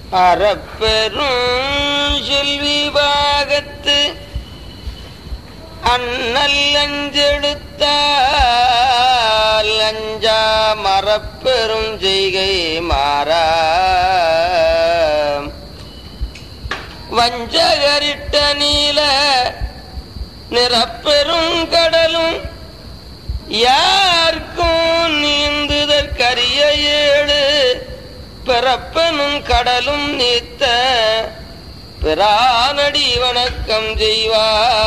அறப்பெரும் செல்வி பாகத்து அண்ணல் அஞ்செடுத்தால் அஞ்சா மரப்பெரும் செய்கை மாறா வஞ்சகரிட்ட நீல நிறப்பெரும் கடலும் யாருக்கும் நீந்துதற்கரிய ஏழு பிறப்பெனும் கடலும் நீத்த பிரானடி வணக்கம் செய்வா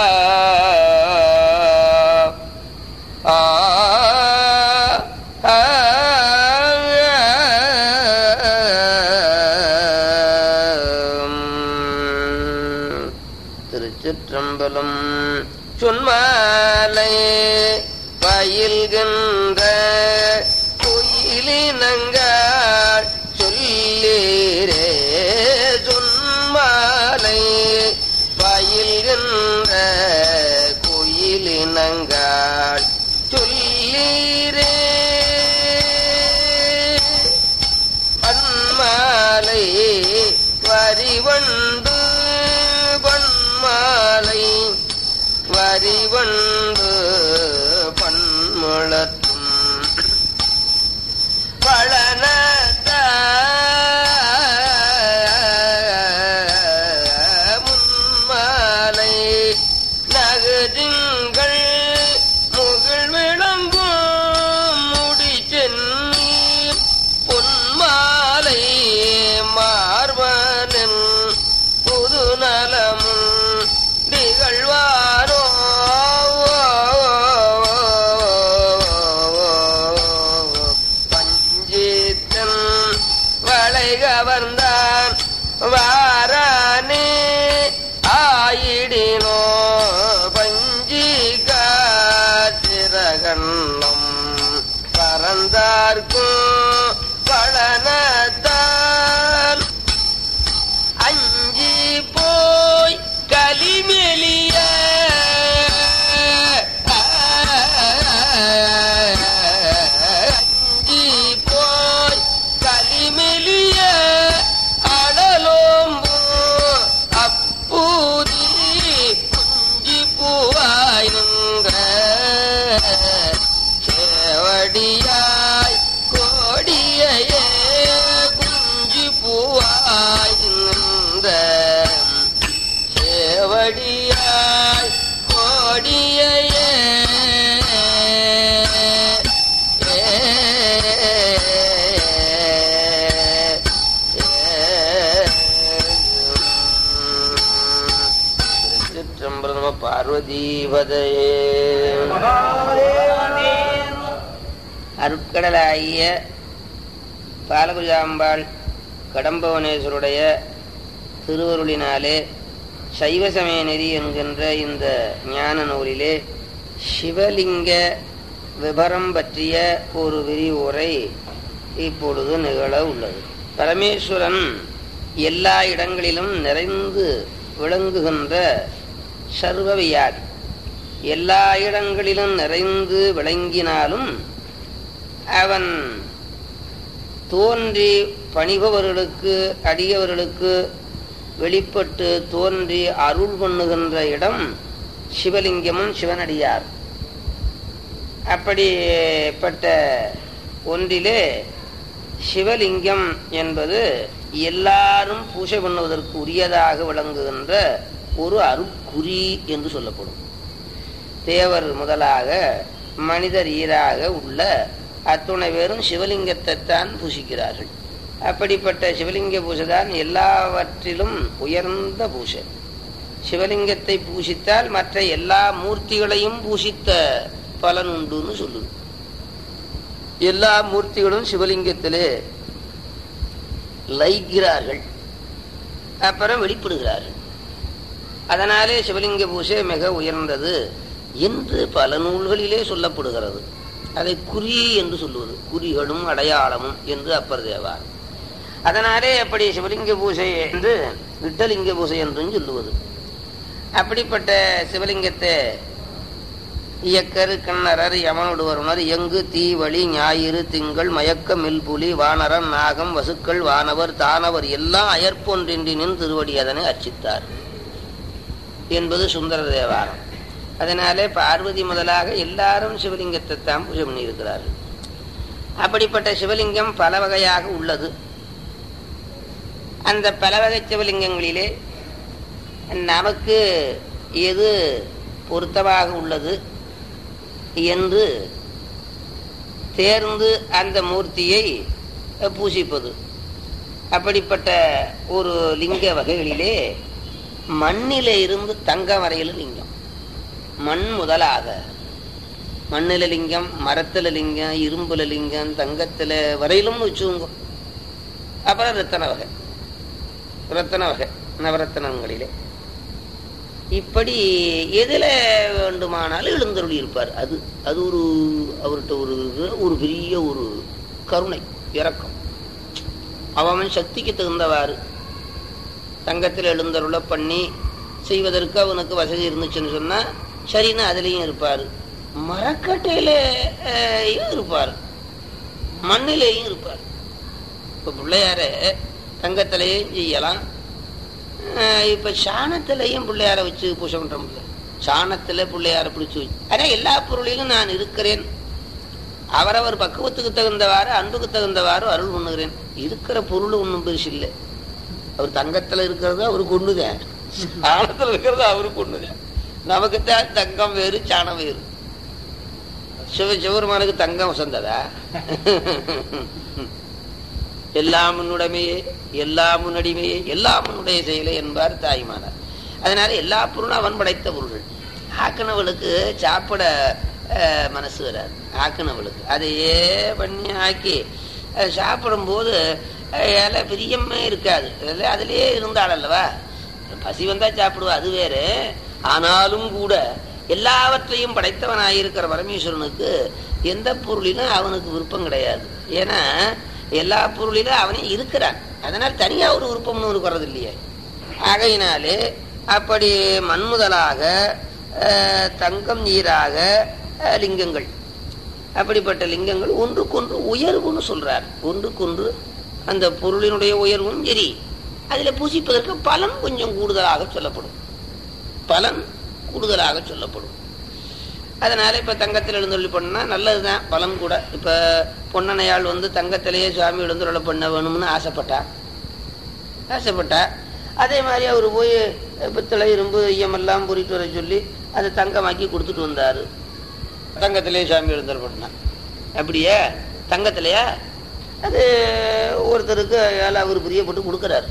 ஆ, ஆ, ஆம். திருச்சிற்றம்பலம் சொன்மாலை பயில்கின்ற குயிலினங்காள் சொல்லீரே சொன்மாலை பயில்கின்ற குயிலினங்காள் சொல்லீரே பன்மாலை வரிவண்டு பன்மாலை வரிவண்டு பன்முழத்தும் பழனத்த முன்மாலை நகுதிங்கள் முகில் விளங்கும் முடி சென்னி பொன்மாலை மார்பனின் புது நலமும் நிகழ்வாரோ பஞ்சித்தன் வளை கவர்ந்தான் வாரானே ஆயிடினோ பஞ்சி காத்திரகண்ணம் பறந்தார்க்கும் பழனத்தான் அஞ்சி போய் கலிமெலிய அஞ்சி போய் கலிமெலிய அடலோம்பு அப்பூதி குஞ்சி பூவாய் நின்ற சேவடியாய் கோடியே குஞ்சி பூவாய் நின்ற சேவடியாய் கோடியே திருச்சிற்றம்பலம் பார்வதீபதையே அருட்கடலாகிய பாலகுஜாம்பாள் கடம்பவனேஸ்வருடைய திருவருளினாலே சைவ சமய நெறி என்கின்ற இந்த ஞான நூலிலே சிவலிங்க விபரம் பற்றிய ஒரு விரிவுரை இப்பொழுது நிகழ உள்ளது பரமேஸ்வரன் எல்லா இடங்களிலும் நிறைந்து விளங்குகின்ற சர்வவியாபி எல்லா இடங்களிலும் நிறைந்து விளங்கினாலும் அவன் தோன்றி பணிபவர்களுக்கு அடியவர்களுக்கு வெளிப்பட்டு தோன்றி அருள் பண்ணுகின்ற இடம் சிவலிங்கமும் சிவனடியார் அப்படிப்பட்ட ஒன்றிலே சிவலிங்கம் என்பது எல்லாரும் பூஜை பண்ணுவதற்கு உரியதாக விளங்குகின்ற ஒரு அருட்குறி என்று சொல்லப்படும் தேவர் முதலாக மனிதர் ஈராக உள்ள அத்துணை பேரும் சிவலிங்கத்தை தான் பூசிக்கிறார்கள் அப்படிப்பட்ட சிவலிங்க பூஜை தான் எல்லாவற்றிலும் உயர்ந்த பூஜை சிவலிங்கத்தை பூசித்தால் மற்ற எல்லா மூர்த்திகளையும் பூசித்த பலன் உண்டுன்னு சொல்லுது எல்லா மூர்த்திகளும் சிவலிங்கத்திலே லயிக்கிறார்கள் அப்புறம் வெளிப்படுகிறார்கள் அதனாலே சிவலிங்க பூஜை மிக உயர்ந்தது என்று பல நூல்களிலே சொல்லப்படுகிறது அதை குறி என்று சொல்லுவது குறிகளும் அடையாளமும் என்று அப்பர் தேவார் அதனாலே அப்படி சிவலிங்க பூஜை என்று விட்டலிங்க பூஜை என்றும் சொல்லுவது அப்படிப்பட்ட சிவலிங்கத்தை இயக்கரு கிண்ணறர் யமனுடுவருணர் எங்கு தீ வழி ஞாயிறு திங்கள் மயக்க மில்புலி வானரன் நாகம் வசுக்கள் வானவர் தானவர் எல்லாம் அயற்பொன்றின்றி நின் திருவடி அதனை அர்ச்சித்தார் என்பது சுந்தர தேவாரம் அதனாலே பார்வதி முதலாக எல்லாரும் சிவலிங்கத்தை தான் பூஜை பண்ணியிருக்கிறார்கள் அப்படிப்பட்ட சிவலிங்கம் பல வகையாக உள்ளது அந்த பல வகை சிவலிங்கங்களிலே நமக்கு எது பொருத்தமாக உள்ளது என்று தேர்ந்து அந்த மூர்த்தியை பூசிப்பது அப்படிப்பட்ட ஒரு லிங்க வகைகளிலே மண்ணில இருந்து தங்கம் வரையில் லிங்கம் மண் முதலாக மண்ணில லிங்கம் மரத்துல லிங்கம் இரும்புல லிங்கம் தங்கத்துல வரையிலும் வச்சுங்க அப்புறம் ரத்தன வகை ரத்தன வகை நவரத்தனங்களிலே இப்படி எதுல வேண்டுமானாலும் எழுந்தருளி இருப்பார் அது அது ஒரு அவர்கிட்ட ஒரு ஒரு பெரிய ஒரு கருணை இரக்கம் அவன் சக்திக்கு தகுந்தவாறு தங்கத்தில் எழுந்தருள பண்ணி செய்வதற்கு அவனுக்கு வசதி இருந்துச்சுன்னு சொன்னா சரின்னு அதுலேயும் இருப்பார் மரக்கட்டையிலையும் இருப்பார் மண்ணிலேயும் இருப்பார் இப்போ பிள்ளையார தங்கத்திலையும் செய்யலாம் இப்போ சாணத்திலையும் பிள்ளையார வச்சு பூஜை பண்ணுறோம்ல சாணத்தில் பிள்ளையார பிடிச்சி வச்சு ஆனால் எல்லா பொருளிலும் நான் இருக்கிறேன் அவரவர் பக்குவத்துக்கு தகுந்தவாறு அன்புக்கு தகுந்தவாறு அருள் பண்ணுகிறேன் இருக்கிற பொருள் ஒன்றும் பெருசு இல்லை அவர் தங்கத்தில் இருக்கிறது அவருக்கு ஒண்ணுதான் சாணத்தில் இருக்கிறது அவருக்கு ஒண்ணுதான் நமக்குத்தான் தங்கம் வேறு சாணம் வேறு சிவ சிவருமானுக்கு தங்கம் வசந்ததா எல்லாம் உன்னுடைமையே எல்லாம் உன்னடிமையே எல்லாம் உன்னுடைய செயலை என்பார் தாய்மானார் அதனால எல்லா பொருளும் அவன் படைத்த பொருள்கள் ஆக்கினவளுக்கு சாப்பிட மனசு வராது ஆக்கினவளுக்கு அதையே பண்ணி ஆக்கி சாப்பிடும்போது இலை பிரியமே இருக்காது அதுலயே இருந்தாள் அல்லவா பசி வந்தா சாப்பிடுவா அது வேறு ஆனாலும் கூட எல்லாவற்றையும் படைத்தவனாயிருக்கிற பரமேஸ்வரனுக்கு எந்த பொருளிலும் அவனுக்கு விருப்பம் கிடையாது ஏன்னா எல்லா பொருளிலும் அவனே இருக்கிறான் அதனால் தனியா ஒரு விருப்பம்னு அவனுக்கு வர்றது இல்லையே ஆகையினாலே அப்படி மண்முதலாக தங்கம் நீராக லிங்கங்கள் அப்படிப்பட்ட லிங்கங்கள் ஒன்றுக்கொன்று உயர்வுன்னு சொல்றார் ஒன்றுக்கொன்று அந்த பொருளினுடைய உயர்வும் சரி அதில் பூசிப்பதற்கு பலன் கொஞ்சம் கூடுதலாக சொல்லப்படும் பலன் கூடுதலாக சொல்லப்படும் அதனால இப்ப தங்கத்தில் எழுந்தருளி பண்ணா நல்லதுதான் பலன் கூட இப்ப பொன்னனையாள் வந்து தங்கத்திலேயே சுவாமி எழுந்தருளை பண்ண வேணும்னு ஆசைப்பட்டா ஆசைப்பட்டா அதே மாதிரி அவர் போய் பித்தளை இரும்பு ஐயமெல்லாம் பொறிட்டு வர சொல்லி அதை தங்கமாக்கி கொடுத்துட்டு வந்தாரு தங்கத்திலேயே சுவாமி எழுந்தருள் பண்ணா அப்படியே தங்கத்திலையா அது ஒருத்தருக்கு அவர் பிரியப்பட்டு கொடுக்குறாரு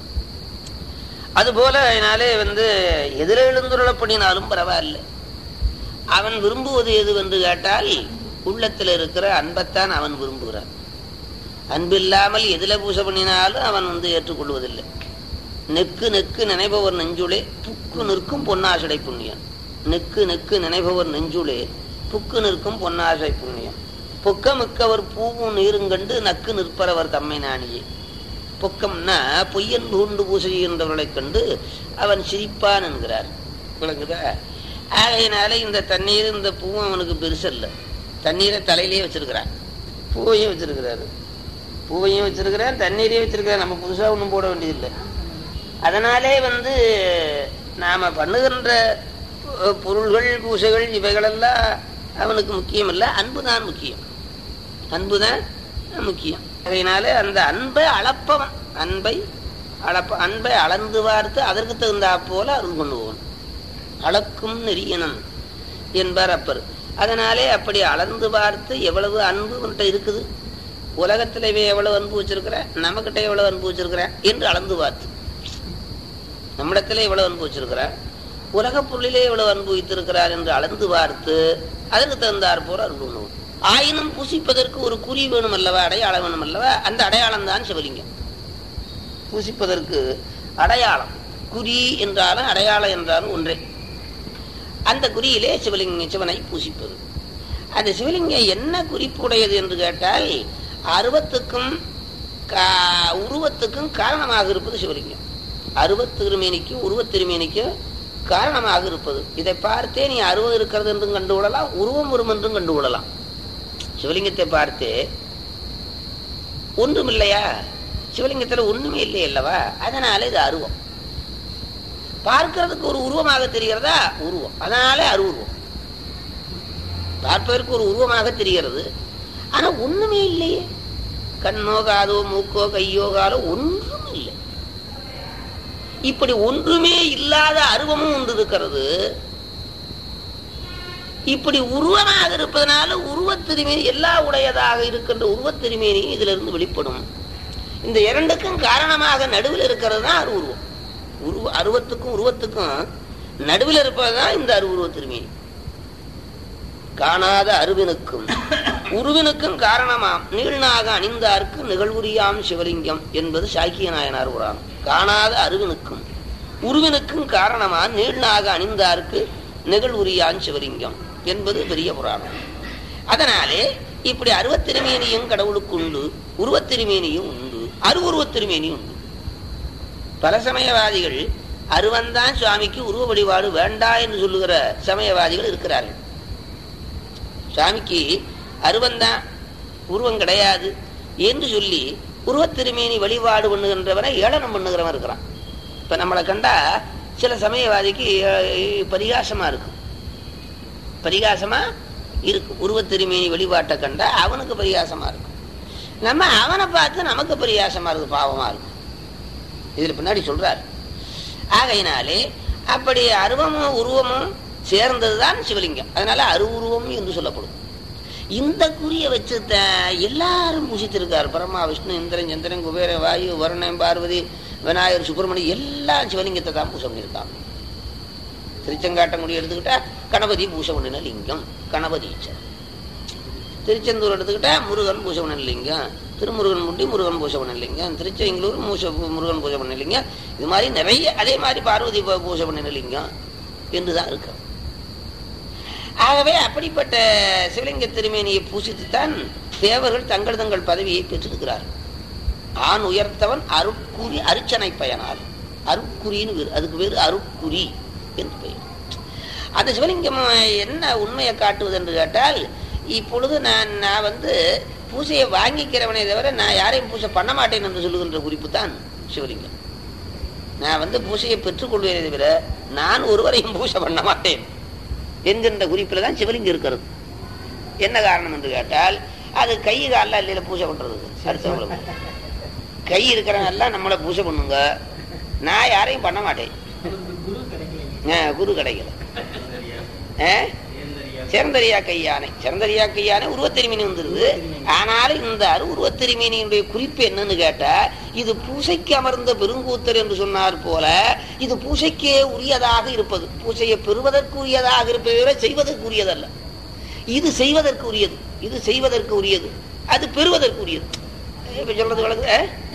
அதுபோல அதனாலே வந்து எதிர எழுந்துருள பண்ணினாலும் பரவாயில்ல அவன் விரும்புவது எது என்று கேட்டால் உள்ளத்தில் இருக்கிற அன்பைத்தான் அவன் விரும்புகிறான் அன்பில்லாமல் எதில பூசை பண்ணினாலும் அவன் வந்து ஏற்றுக்கொள்வதில்லை நெக்கு நெக்கு நினைப்பவர் நெஞ்சுளே புக்கு நிற்கும் பொன்னாசடை புண்ணியம் நெக்கு நெக்கு நினைப்பவர் நெஞ்சுளே புக்கு நிற்கும் பொன்னாசை புண்ணியம் பொக்கமிக்கவர் பூவும் நீரும் கண்டு நக்கு நிற்பரவர் தம்மை நாணியே பொக்கம்னா பொய்யன் பூண்டு பூசை செய்கின்றவர்களை கண்டு அவன் சிரிப்பான் என்கிறார் விளங்குதா ஆகையினால இந்த தண்ணீர் இந்த பூவும் அவனுக்கு பெருசல்ல தண்ணீரை தலையிலேயே வச்சிருக்கிறான் பூவையும் வச்சிருக்கிறாரு பூவையும் வச்சிருக்கிறார் தண்ணீரையும் வச்சிருக்கிறார் நம்ம புதுசா ஒன்றும் போட வேண்டியதில்லை அதனாலே வந்து நாம பண்ணுகின்ற பொருள்கள் பூசைகள் இவைகளெல்லாம் அவனுக்கு முக்கியம் இல்லை அன்பு தான் முக்கியம் அன்பு தான் முக்கியம் அதனால அந்த அன்பை அளப்பவன் அன்பை அளப்ப அன்பை அளந்து பார்த்து அதற்கு தகுந்தா போல அருள் பண்ணுவோன் அளக்கும் நெறியனன் என்பார் அப்பர் அதனாலே அப்படி அளந்து பார்த்து எவ்வளவு அன்பு உன்கிட்ட இருக்குது உலகத்துல இவன் எவ்வளவு அன்பு வச்சிருக்கிற நம்மகிட்ட எவ்வளவு அன்பு வச்சிருக்கிற என்று அளந்து பார்த்து நம்மிடத்துல எவ்வளவு அன்பு வச்சிருக்கிற உலக பொருளிலே எவ்வளவு அன்பு வைத்திருக்கிறார் என்று அளந்து பார்த்து அதற்கு தகுந்தார் போல அருள் பண்ணுவோம் ஆயினும் பூசிப்பதற்கு ஒரு குறி வேணும் அல்லவா அடையாளம் வேணும் அல்லவா அந்த அடையாளம் தான் சிவலிங்கம் பூசிப்பதற்கு அடையாளம் குறி என்றாலும் அடையாளம் என்றாலும் ஒன்றே அந்த குறியிலே சிவலிங்க சிவனை பூசிப்பது அந்த சிவலிங்கம் என்ன குறிப்புடையது என்று கேட்டால் அருவத்துக்கும் உருவத்துக்கும் காரணமாக இருப்பது சிவலிங்கம் அருவத் திருமேனிக்கும் உருவத் திருமேனிக்கும் காரணமாக இருப்பது இதை பார்த்தே நீ அருவம் இருக்கிறது என்றும் கண்டுகொள்ளலாம் உருவம் வரும் என்றும் கண்டுகொள்ளலாம் சிவலிங்கத்தை பார்த்தே ஒன்றும் இல்லையா சிவலிங்கத்துல ஒண்ணுமே இல்லை அல்லவா அதனால இது அருவம் பார்க்கிறதுக்கு ஒரு உருவமாக தெரிகிறதா உருவம் அதனால அருவுருவம் பார்ப்பதற்கு ஒரு உருவமாக தெரிகிறது ஆனா ஒண்ணுமே இல்லையே கண்ணோ காதோ மூக்கோ கையோ காலோ ஒன்றும் இல்லை இப்படி ஒன்றுமே இல்லாத அருவமும் ஒன்று இருக்கிறது இப்படி உருவமாக இருப்பதனால உருவத்திருமேனி எல்லா உடையதாக இருக்கின்ற உருவத்திருமேனியும் இதுல இருந்து வெளிப்படும் இந்த இரண்டுக்கும் காரணமாக நடுவில் இருக்கிறது தான் அருவுருவம் உருவ அருவத்துக்கும் உருவத்துக்கும் நடுவில் இருப்பதுதான் இந்த அருவுருவ திருமேனி காணாத அருவினுக்கும் உருவினுக்கும் காரணமாம் நீள்நாக அணிந்தார்க்கு நிகழ்வுரியாம் சிவலிங்கம் என்பது சாக்கிய நாயனார் புராணம் காணாத அருவினுக்கும் உருவினுக்கும் காரணமா நீள்நாக அணிந்தார்க்கு நிகழ்வுரியான் சிவலிங்கம் என்பது பெரிய புராணம் அதனாலே இப்படி அருவத்திருமேனியும் கடவுளுக்கு உண்டு உருவத்திருமேனியும் உண்டு அருவுருவத் திருமேனியும் உண்டு பல சமயவாதிகள் அருவந்தான் சுவாமிக்கு உருவ வழிபாடு வேண்டா என்று சொல்லுகிற சமயவாதிகள் இருக்கிறார்கள் சுவாமிக்கு அருவந்தான் உருவம் கிடையாது என்று சொல்லி உருவத்திருமேனி வழிபாடு பண்ணுகின்றவனை ஏளனம் பண்ணுகிறவன் இருக்கிறான் இப்ப நம்மளை கண்டா சில சமயவாதிக்கு அஹ், பரிகாசமா இருக்கும் பரிகாசமா இருக்கும் உருவத்திருமேனி வழிபாட்டை கண்டா அவனுக்கு பரிகாசமா இருக்கும் நம்ம அவனை பார்த்து நமக்கு பரிகாசமா இருக்கு பாவமா இருக்கும் இதுல பின்னாடி சொல்றார் ஆகையினாலே அப்படி அருவமும் உருவமும் சேர்ந்ததுதான் சிவலிங்கம் அதனால அருவுருவம் என்று சொல்லப்படும் இந்த குறிய வச்சு எல்லாரும் பூசித்திருக்கார் பிரம்மா விஷ்ணு இந்திரன் சந்திரன் குபேர வாயு வருணன் பார்வதி விநாயகர் சுப்பிரமணி எல்லாம் சிவலிங்கத்தை தான் பூசை பண்ணியிருக்காங்க திருச்செங்காட்டங்குடி எடுத்துக்கிட்டா கணபதி பூசை பண்ணின லிங்கம் கணபதி ஈச்சர். திருச்செந்தூர் எடுத்துக்கிட்டா முருகன் பூஜை பண்ண லிங்கம் திருமுருகன் முண்டி முருகன் பூஜை பண்ண லிங்கம் திருச்செங்களூர் மூச முருகன் பூஜை பண்ண லிங்கம் இது மாதிரி நிறைய அதே மாதிரி பார்வதி பூ- பூஜை பண்ணின லிங்கம் என்றுதான் இருக்கு ஆகவே அப்படிப்பட்ட சிவலிங்க திருமேனியை பூசித்துத்தான் தேவர்கள் தங்கள் தங்கள் பதவியை பெற்றிருக்கிறார்கள் ஆண் உயர்த்தவன் அருட்குறி அருச்சனை பயனால் அருட்குறின்னு வேறு அதுக்கு வேறு அருட்குறி என்று பெயர் அந்த சிவலிங்கம் என்ன உண்மையை காட்டுவது என்று கேட்டால் இப்பொழுது நான் நான் வந்து பூசையை வாங்கிக்கிறவனே தவிர நான் யாரையும் பூசை பண்ண மாட்டேன் என்று சொல்லுகின்ற குறிப்பு தான் சிவலிங்கம் நான் வந்து பூசையை பெற்றுக்கொள்வேனே தவிர நான் ஒருவரையும் பூசை பண்ண மாட்டேன் என்கின்ற குறிப்பில் தான் சிவலிங்கம் இருக்கிறது என்ன காரணம் என்று கேட்டால் அது கை காலில் இல்லையில பூஜை பண்றது அடுத்தவங்களுக்கு கை இருக்கிறவங்க எல்லாம் நம்மளை பூஜை பண்ணுங்க நான் யாரையும் பண்ண மாட்டேன் ஆ, குரு கிடைக்கல ஆ? சிறந்தரியா கையானை சிறந்தரியா கையானை உருவத்திருமீனி வந்துருது ஆனாலும் இந்த அரு உருவத்திருமீனியுடைய குறிப்பு என்னன்னு கேட்டா இது பூசைக்கு அமர்ந்த பெருங்கூத்தர் என்று சொன்னார் போல இது பூசைக்கே உரியதாக இருப்பது பூசையை பெறுவதற்கு உரியதாக இருப்பதை விட செய்வதற்கு உரியதல்ல இது செய்வதற்கு உரியது இது செய்வதற்கு உரியது அது பெறுவதற்கு உரியது இப்ப சொல்றது வழக்கு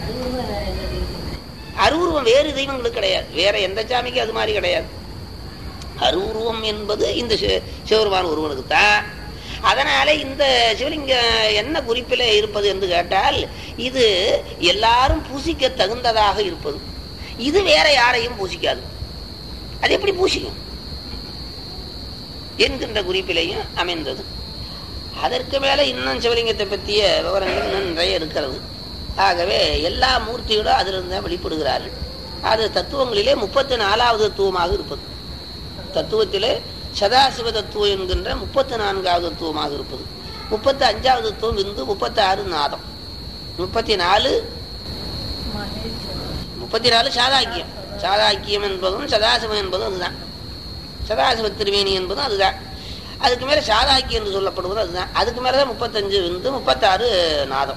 அருவுருவம் வேறு தெய்வங்களுக்கு கிடையாது வேற எந்த சாமிக்கு அது மாதிரி கிடையாது அருவுருவம் என்பது இந்த சி- சிவபெருமான் ஒருவனுக்கு தான் அதனால இந்த சிவலிங்கம் என்ன குறிப்பில் இருப்பது என்று கேட்டால் இது எல்லாரும் பூசிக்க தகுந்ததாக இருப்பது இது வேற யாரையும் பூசிக்காது அது எப்படி பூசிக்கும் என்கின்ற குறிப்பிலேயும் அமைந்தது அதற்கு மேல இன்னும் சிவலிங்கத்தை பற்றிய விவரங்கள் இன்னும் நிறைய இருக்கிறது ஆகவே எல்லா மூர்த்திகளும் அதிலிருந்து தான் வெளிப்படுகிறார்கள் அது தத்துவங்களிலே முப்பத்தி நாலாவது தத்துவமாக இருப்பது தத்துவத்திலே சதாசிவ தத்துவம் என்கின்ற முப்பத்தி நான்காவது தத்துவமாக இருப்பது முப்பத்தி அஞ்சாவது தத்துவம் விந்து முப்பத்தி ஆறு நாதம் முப்பத்தி நாலு முப்பத்தி நாலு சாதாக்கியம் சாதாக்கியம் என்பதும் சதாசிவம் என்பதும் அதுதான் சதாசிவ திருவேணி என்பதும் அதுதான் அதுக்கு மேல சாதாக்கி என்று சொல்லப்படுவது அதுதான் அதுக்கு மேலதான் முப்பத்தஞ்சு விந்து முப்பத்தாறு நாதம்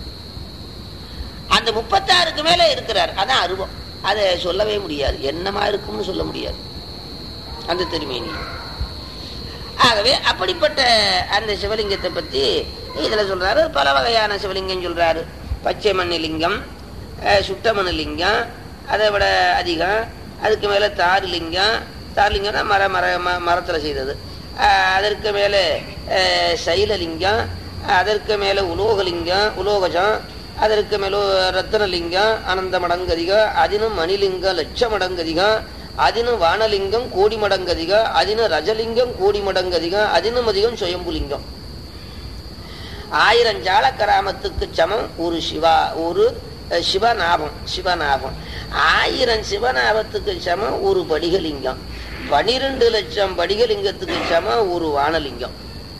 அந்த முப்பத்தாறுக்கு மேல இருக்கிறார் அதான் அருவம் அதை சொல்லவே முடியாது என்னமா இருக்கும்னு சொல்ல முடியாது அந்த திருமேனி ஆகவே அப்படிப்பட்ட அந்த சிவலிங்கத்தை பத்தி இதுல சொல்றாரு பல வகையான சிவலிங்கம் சொல்றாரு பச்சை மண்ணு லிங்கம் அஹ், சுட்ட மண் லிங்கம் அதை விட அதிகம் அதுக்கு மேல தார் லிங்கம் தார் லிங்கம்னா மர மர ம- மரத்துல செய்தது அஹ், அதற்கு மேல அஹ், சைலலிங்கம் அதற்கு மேல உலோகலிங்கம் உலோகஜம் அதற்கு மேல ரத்தனலிங்கம் அனந்த மடங்கதிகம் அதினும் மணிலிங்கம் லட்ச மடங்கதிகம் அதினு வானலிங்கம் கோடி மடங்கதிகம் அதினு ரஜலிங்கம் கோடி மடங்கதிகம் அதினும் அதிகம் சுயம்புலிங்கம் ஆயிரம் ஜால கிராமத்துக்கு சமம் ஒரு சிவா ஒரு அஹ், சிவநாபம் சிவநாபம் ஆயிரம் சிவநாபத்துக்கு சமம் ஒரு படிகலிங்கம் பனிரெண்டு லட்சம் படிகலிங்கத்துக்கு சமம் ஒரு வானலிங்கம்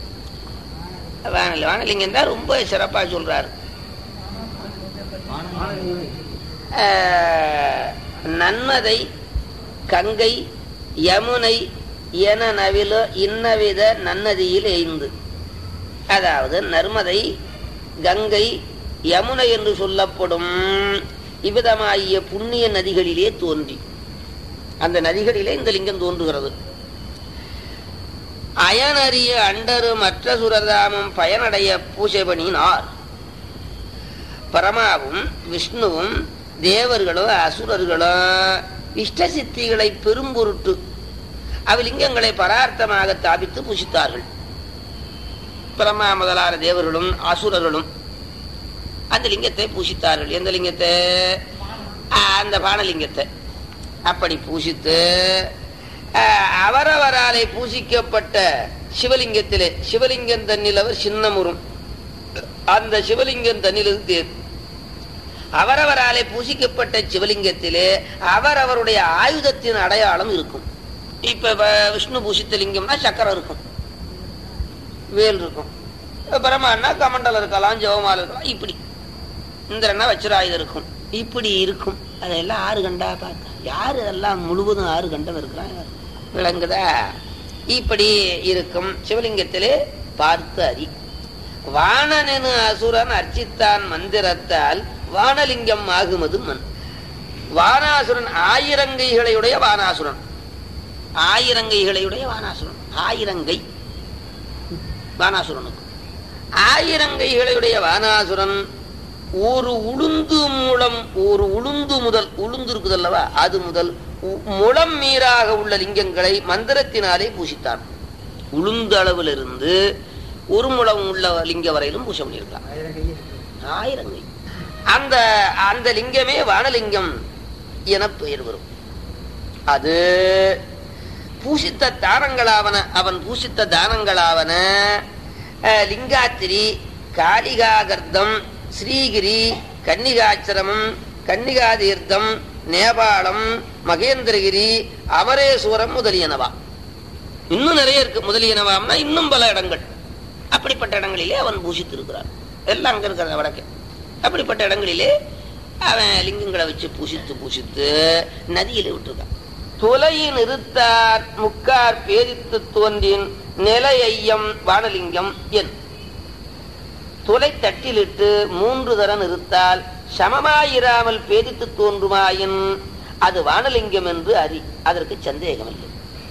வானல் வானலிங்கம் தான் ரொம்ப சிறப்பா சொல்றாரு ஆஹ், நன்மதை கங்கை யமுனை என நவில இன்னவித நன்னதியில் எய்ந்து அதாவது நர்மதை கங்கை யமுனை என்று சொல்லப்படும் இவ்விதமாகிய புண்ணிய நதிகளிலே தோன்றி அந்த நதிகளிலே இந்த லிங்கம் தோன்றுகிறது அயனறிய அண்டரு மற்ற சுரதாமம் பயனடைய பூஜை பண்ணினார் பரமாவும் விஷ்ணுவும் தேவர்களும் அசுரர்களும் இஷ்ட சித்திகளை பெரும்பொருட்டு அவ்லிங்கங்களை பரார்த்தமாக தாபித்து பூசித்தார்கள் பிரம்மா முதலான தேவர்களும் அசுரர்களும் அந்த லிங்கத்தை பூசித்தார்கள் எந்த லிங்கத்தை ஆ, அந்த பானலிங்கத்தை அப்படி பூசித்து ஆ, அவரவராலே பூசிக்கப்பட்ட சிவலிங்கத்திலே சிவலிங்கம் தன்னில் அவர் சின்னமுறும் அந்த சிவலிங்கம் தன்னிலிருந்து தேர் அவரவராலே பூசிக்கப்பட்ட சிவலிங்கத்திலே அவரவருடைய ஆயுதத்தின் அடையாளம் இருக்கும் இப்ப வ- விஷ்ணு பூசித்த லிங்கம்னா சக்கரம் இருக்கும் வேல் இருக்கும் பிரம்மான்னா கமண்டலம் இருக்கலாம் ஜெவமால இருக்கலாம் இப்படி இந்திரனா வச்சிராயுதம் இருக்கும் இப்படி இருக்கும் அதெல்லாம் ஆறு கண்டா பார்த்தா யாரு அதெல்லாம் முழுவதும் ஆறு கண்டம் இருக்கிறான் விளங்குதா இப்படி இருக்கும் சிவலிங்கத்திலே பார்த்து அறி வாணனெனு அசுரன் அர்ச்சித்தான் மந்திரத்தால் வானலிங்கம் ஆகுமது மண் வானாசுரன் ஆயிரங்கைகளையுடைய வானாசுரன் ஆயிரங்கைகளையுடைய வானாசுரன் ஆயிரங்கை வானாசுரனுக்கு ஆயிரங்கைகளையுடைய வானாசுரன் ஒரு உளுந்து மூலம் ஒரு உளுந்து முதல் உளுந்து இருக்குது அல்லவா அது முதல் உ- முழம் மீறாக உள்ள லிங்கங்களை மந்திரத்தினாலே பூசித்தான் உளுந்து அளவிலிருந்து ஒரு முழம் உள்ள லிங்க வரையிலும் பூச பண்ணியிருக்கலாம் ஆயிரங்கை அந்த அந்த லிங்கமே வானலிங்கம் என பெயர் வரும் அது பூசித்த தானங்களாவன அவன் பூசித்த தானங்களாவன அஹ், லிங்காத்திரி காளிகாகர்த்தம் ஸ்ரீகிரி கன்னிகாச்சிரமம் கன்னிகாதீர்த்தம் நேபாளம் மகேந்திரகிரி அமரேஸ்வரம் முதலியனவா இன்னும் நிறைய இருக்கு முதலியனவாம்னா இன்னும் பல இடங்கள் அப்படிப்பட்ட இடங்களிலே அவன் பூசித்திருக்கிறான் எல்லாம் அங்க இருக்கிறத வடக்கு அப்படிப்பட்ட இடங்களிலே அவன் லிங்கங்களை வச்சு பூசித்து பூசித்து நதியில விட்டுருக்கான் துலையின் இருத்தார் முக்கார் பேதித்து தோன்றின் நிலையம் வானலிங்கம் என் துளை தட்டிலிட்டு மூன்று தரம் நிறுத்தால் சமமாயிராமல் பேதித்து தோன்றுமாயின் அது வானலிங்கம் என்று அறி அதற்கு சந்தேகம் இல்லை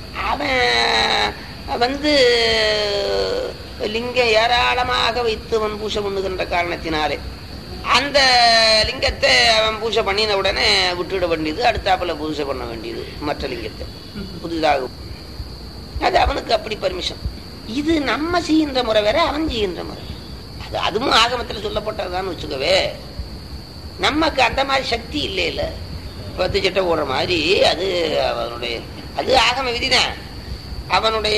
அவன் வந்து லிங்கம் ஏராளமாக வைத்து அவன் பூஜை பண்ணுகின்ற காரணத்தினாலே அந்த லிங்கத்தை அவன் பூஜை பண்ணின உடனே விட்டுவிட வேண்டியது அடுத்தாப்புல பூஜை பண்ண வேண்டியது மற்ற லிங்கத்தை புதிதாக அது அவனுக்கு அப்படி பர்மிஷன் இது நம்ம செய்கின்ற முறை வேற அவன் செய்கின்ற முறை வேற. அது அதுவும் ஆகமத்தில் சொல்லப்பட்டதுதான் வச்சுக்கவே நமக்கு அந்த மாதிரி சக்தி இல்லை இல்ல பத்து சட்டை போடுற மாதிரி அது அவனுடைய அது ஆகம விதிதான் அவனுடைய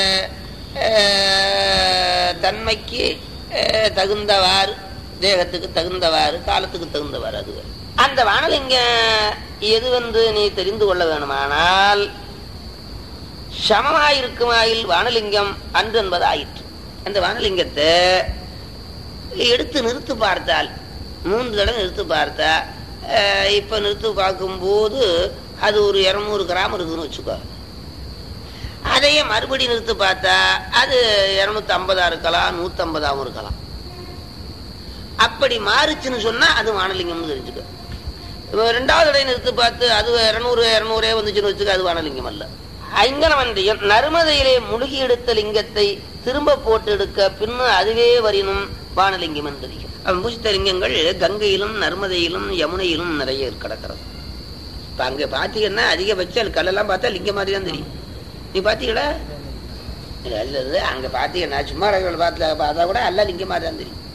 அஹ், தன்மைக்கு அஹ், தகுந்தவாறு தேகத்துக்கு தகுந்தவாறு காலத்துக்கு தகுந்தவாறு அது வேறு. அந்த வானலிங்க எது வந்து நீ தெரிந்து கொள்ள வேணுமானால் சமமாயிருக்குமாயில் வானலிங்கம் அன்று என்பது ஆயிற்று அந்த வானலிங்கத்தை எடுத்து நிறுத்து பார்த்தால் மூன்று தடவை நிறுத்து பார்த்தா அஹ், இப்ப நிறுத்து பார்க்கும்போது அது ஒரு இருநூறு கிராம் இருக்குதுன்னு வச்சுக்கோ அதையே மறுபடி நிறுத்து பார்த்தா அது இருநூத்தி ஐம்பதா இருக்கலாம் நூத்தி ஐம்பதாவும் இருக்கலாம் அப்படி மாறுச்சுன்னு சொன்னா அது வானலிங்கம்னு தெரிஞ்சுக்க இப்ப ரெண்டாவது தடவை நிறுத்து பார்த்து அது இருநூறு இருநூறே வந்துச்சுன்னு வச்சுக்க அது வானலிங்கம் அல்ல ஐங்கனவன்றியம் நருமதையிலே முழுகி எடுத்த லிங்கத்தை திரும்ப போட்டு எடுக்க பின்னும் அதுவே வரினும் வானலிங்கம் என்று தெரியும் அவன் பூசித்த லிங்கங்கள் கங்கையிலும் நர்மதையிலும் யமுனையிலும் நிறைய கிடக்கிறது இப்ப அங்க பாத்தீங்கன்னா அதிகபட்சம் கல்லெல்லாம் பார்த்தா லிங்கம் மாதிரி தான் தெரியும் நீ பாத்தீங்களா இல்ல, இல்ல, இல்ல, அங்க பாத்தீங்கன்னா சும்மா இடங்கள் பார்த்து பார்த்தா கூட எல்லாம் லிங்கம் மாதிரி தான் தெரியும்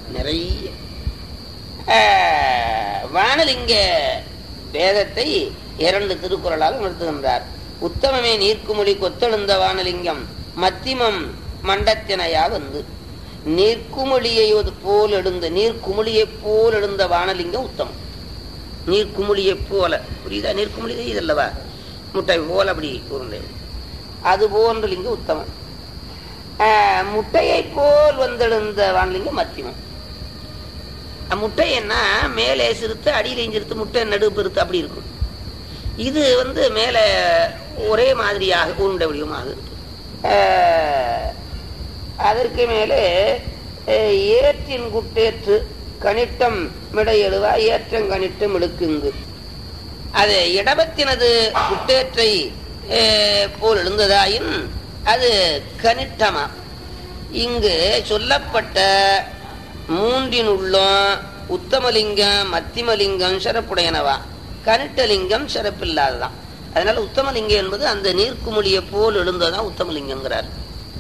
நிறைய ஆஹ், வானலிங்க பேதத்தை இரண்டு திருக்குறளால் உணர்த்துகின்றார் உத்தமமே நீர்க்குமொழி கொத்தெழுந்த வானலிங்கம் மத்திமம் மண்டத்தினையா வந்து நீர்க்குமொழியை போல் எழுந்த நீர்க்குமிழியைப் போல் எழுந்த வானலிங்கம் உத்தமம் நீர்க்குமிழியைப் போல புரியுதா நீர்க்குமிழி இதல்லவா முட்டை போல அப்படி உருண்டை அது போன்ற லிங்கம் உத்தமம் ஆஹ், முட்டையைப் போல் வந்தெழுந்த வானலிங்கம் மத்திமம் அஹ், முட்டை என்ன மேலே சிறுத்து அடியிலையும் சிறுத்து முட்டை நடுவு பெருத்து அப்படி இருக்கும் இது வந்து மேலே ஒரே மாதிரியாக உருண்டை வடிவமாக இருக்கு ஆஹ், அதற்கு மேலே அஹ், ஏற்றின் குட்டேற்று கணிட்டம் மிடையெழுவா ஏற்றம் கணிட்டம் இழுக்குங்கு அது இடபத்தினது குட்டேற்றை அஹ், போல் எழுந்ததாயின் அது கனிட்டமா இங்கு சொல்லப்பட்ட மூன்றினுள்ளும் உத்தமலிங்கம் மத்திமலிங்கம் சிறப்புடையனவா கனிட்டலிங்கம் சிறப்பில்லாததான் அதனால உத்தமலிங்கம் என்பது அந்த நீர்க்குமொழியை போல் எழுந்ததான் உத்தமலிங்கங்கிறார்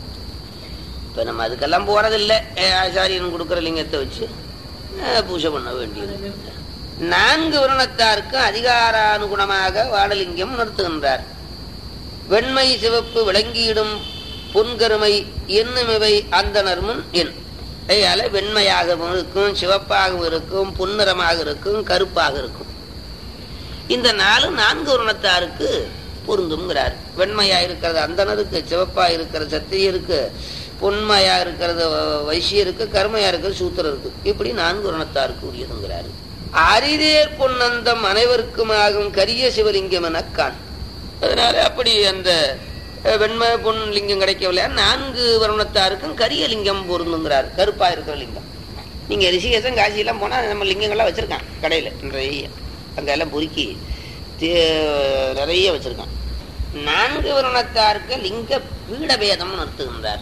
இப்ப நம்ம அதுக்கெல்லாம் போறதில்லை அஹ் ஆச்சாரியன் கொடுக்குற லிங்கத்தை வச்சு அஹ் பூஜை பண்ண வேண்டியது நான்கு வருணத்தாருக்கு அதிகாரானுகுணமாக வாடலிங்கம் உணர்த்துகின்றார் வெண்மை சிவப்பு விளங்கியிடும் பொன்கருமை என்னுமிவை அந்தனர் முன் என் கையால வெண்மையாகவும் இருக்கும் சிவப்பாகவும் இருக்கும் பொன்னிறமாக இருக்கும் கருப்பாக இருக்கும் இந்த நாலு நான்கு வருணத்தாருக்கு பொருந்தும்ங்கிறார் வெண்மையா இருக்கிறது அந்தனருக்கு சிவப்பா இருக்கிற சத்திரியருக்கு பொன்மையா இருக்கிறது வ- வைசியருக்கு கருமையா இருக்கிறது சூத்திரருக்கு இப்படி நான்கு வருணத்தாருக்கு உரியதுங்கிறாரு அரிதேர் பொன்னந்தம் அனைவருக்கும் ஆகும் கரிய சிவலிங்கம் எனக்கான் அதனால அப்படி அந்த அஹ், வெண்மை பொன் லிங்கம் கிடைக்கவில்லை நான்கு வருணத்தாருக்கும் கரிய லிங்கம் பொருந்துங்கிறார் கருப்பா இருக்கிற லிங்கம் நீங்க ரிஷிகேசம் காசியெல்லாம் போனா நம்ம லிங்கங்கள்லாம் வச்சிருக்கான் கடையில நிறைய அங்க எல்லாம் பொறுக்கி தே- நிறைய வச்சிருக்கான் நான்கு வருணத்தாருக்கு லிங்க பீடபேதம் நிறுத்துகின்றார்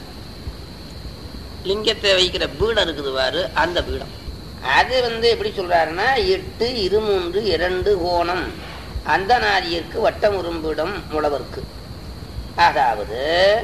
லிங்கத்தை வைக்கிற பீடம் இருக்குது பாரு அந்த பீடம் அது வந்து எப்படி சொல்றாருன்னா எட்டு இருமூன்று இரண்டு கோணம் அந்த நாரியருக்கு வட்டம் உரும்பிடம் முழவர்க்கு அதாவது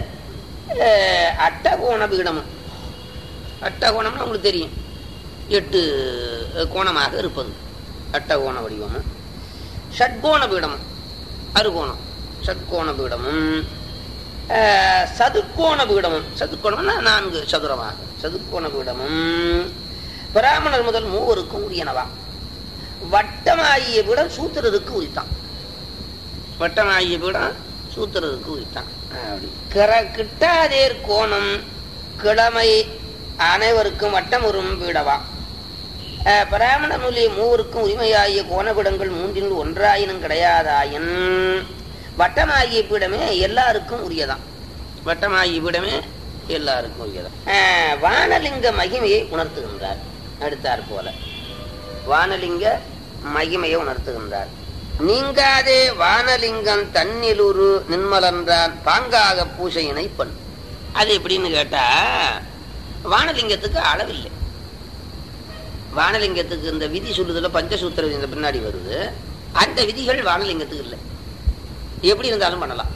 அஹ், அட்டகோண பீடமும் அட்டகோணம்னா உங்களுக்கு தெரியும் எட்டு கோணமாக இருப்பது அட்டகோண வடிவமும் ஷட்கோண பீடமும் அறுகோணம் ஷட்கோண பீடமும் அஹ், சதுர்கோண பீடமும் சதுர்கோணம்னா நான்கு சதுரமாக சதுர்கோண பீடமும் பிராமணர் முதல் மூவருக்கும் உரியனவா வட்டமாகிய பீடம் சூத்திரருக்கு உரித்தான் வட்டமாகிய பீடம் சூத்திரருக்கு உரித்தான் அப்படி. கிர- கிட்டாதேர் கோணம் கிழமை அனைவருக்கும் வட்டம் உறும் பீடவா அஹ், பிராமண நூலிய மூவருக்கும் உரிமையாகிய கோணபீடங்கள் மூன்றில் ஒன்றாயினும் கிடையாதாயின் வட்டமாகிய பீடமே எல்லாருக்கும் உரியதான் வட்டமாகிய பீடமே எல்லாருக்கும் உரியதான் அஹ், வானலிங்க மகிமையை உணர்த்துகின்றார் அடுத்தார் போல வானலிங்க மகிமையை உணர்த்துகின்றார் நீங்காதே வானலிங்கம் தன்னிலுரு நின்மலன்றான் பாங்காக பூசையினை பண் அது எப்படின்னு கேட்டா வானலிங்கத்துக்கு அளவில்லை வானலிங்கத்துக்கு இந்த விதி சொல்லுதுல பஞ்சசூத்திர விதி இந்த பின்னாடி வருது அந்த விதிகள் வானலிங்கத்துக்கு இல்லை எப்படி இருந்தாலும் பண்ணலாம்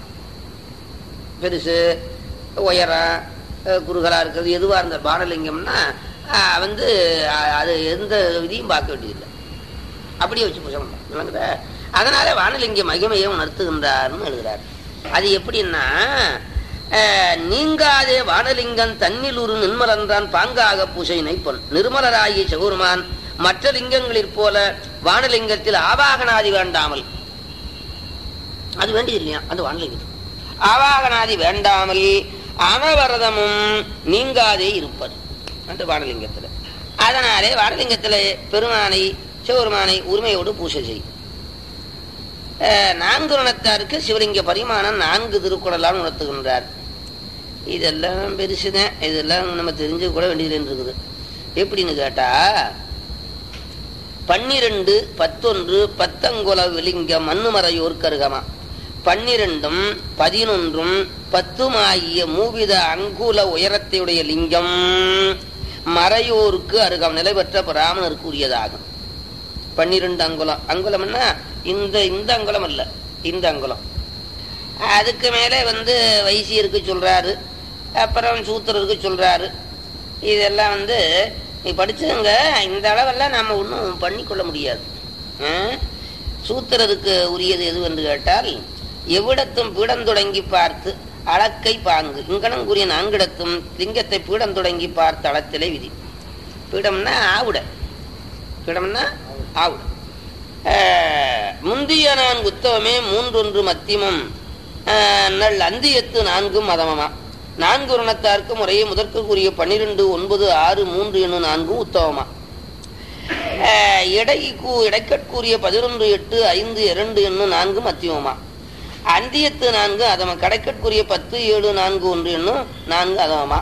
பெருசு உயரம் அஹ், குறுகலா இருக்கிறது எதுவா இருந்த வானலிங்கம்னா அஹ், வந்து அஹ், அது எந்த விதியும் பார்க்க வேண்டியதில்லை அப்படியே வச்சு பூஜை பண்ணலாம் விளங்குதா அதனால வானலிங்க மகிமையை உணர்த்துகின்றார்னு எழுதுறார் அது எப்படின்னா அஹ், நீங்காதே வானலிங்கம் தன்னிலுரு நிர்மலன்றான் பாங்காக பூசையினை பொன் நிர்மலராகிய சௌருமான் மற்ற லிங்கங்களிற் போல வானலிங்கத்தில் ஆவாகனாதி வேண்டாமல் அது வேண்டியது இல்லையா அந்த வானலிங்கத்தில் ஆவாகனாதி வேண்டாமல் அனவரதமும் நீங்காதே இருப்பது அந்த வானலிங்கத்தில் அதனாலே வானலிங்கத்தில் பெருமானை சிவபெருமானை உரிமையோடு பூஜை செய் அஹ், நான்கு ரணத்தாருக்கு சிவலிங்க பரிமாணம் நான்கு திருக்குறளால் உணர்த்துகின்றார் இதெல்லாம் பெருசுதான் இதெல்லாம் நம்ம தெரிஞ்சு கூட வேண்டியது இருக்குது எப்படின்னு கேட்டா பன்னிரண்டு பத்தொன்று பத்தங்குல விலிங்க மண்ணுமறையோர் கருகமா பன்னிரண்டும் பதினொன்றும் பத்துமாகிய மூவித அங்குல உயரத்தையுடைய லிங்கம் மறையோருக்கு அருகம் நிலை பெற்ற பிராமணருக்கு உரியதாகும் பன்னிரண்டு அங்குலம் அங்குலம்னா இந்த இந்த அங்குலம் அல்ல இந்த அங்குலம் அதுக்கு மேலே வந்து வைசியருக்கு சொல்றாரு அப்புறம் சூத்திரருக்கு சொல்றாரு இதெல்லாம் வந்து நீ படிச்சவங்க இந்த அளவெல்லாம் நம்ம ஒன்றும் பண்ணிக்கொள்ள முடியாது ஆ? சூத்திரருக்கு உரியது எது என்று கேட்டால் எவ்விடத்தும் பீடம் தொடங்கி பார்த்து அளக்கை பாங்கு இங்கனம் கூறிய நான்கிடத்தும் லிங்கத்தை பீடம் தொடங்கி பார்த்து அளத்திலே விதி பீடம்னா ஆவுட பீடம்னா ஆவுட ஆஹ், முந்திய நான்கு உத்தவமே மூன்றொன்று மத்தியமம் ஆஹ், நல் அந்தியத்து நான்கும் மதமமா நான்கு ருணத்தார்க்கு முறையே முதற்கு கூறிய பன்னிரெண்டு ஒன்பது ஆறு மூன்று என்னும் நான்கும் உத்தவமா ஆஹ், இடை கூ இடைக்கற்கூறிய பதினொன்று எட்டு ஐந்து இரண்டு என்னும் நான்கு மத்தியமமா அந்தியத்து நான்கு அதம கடைக்கற்குரிய பத்து ஏழு நான்கு ஒன்று என்னும் நான்கு அதமமா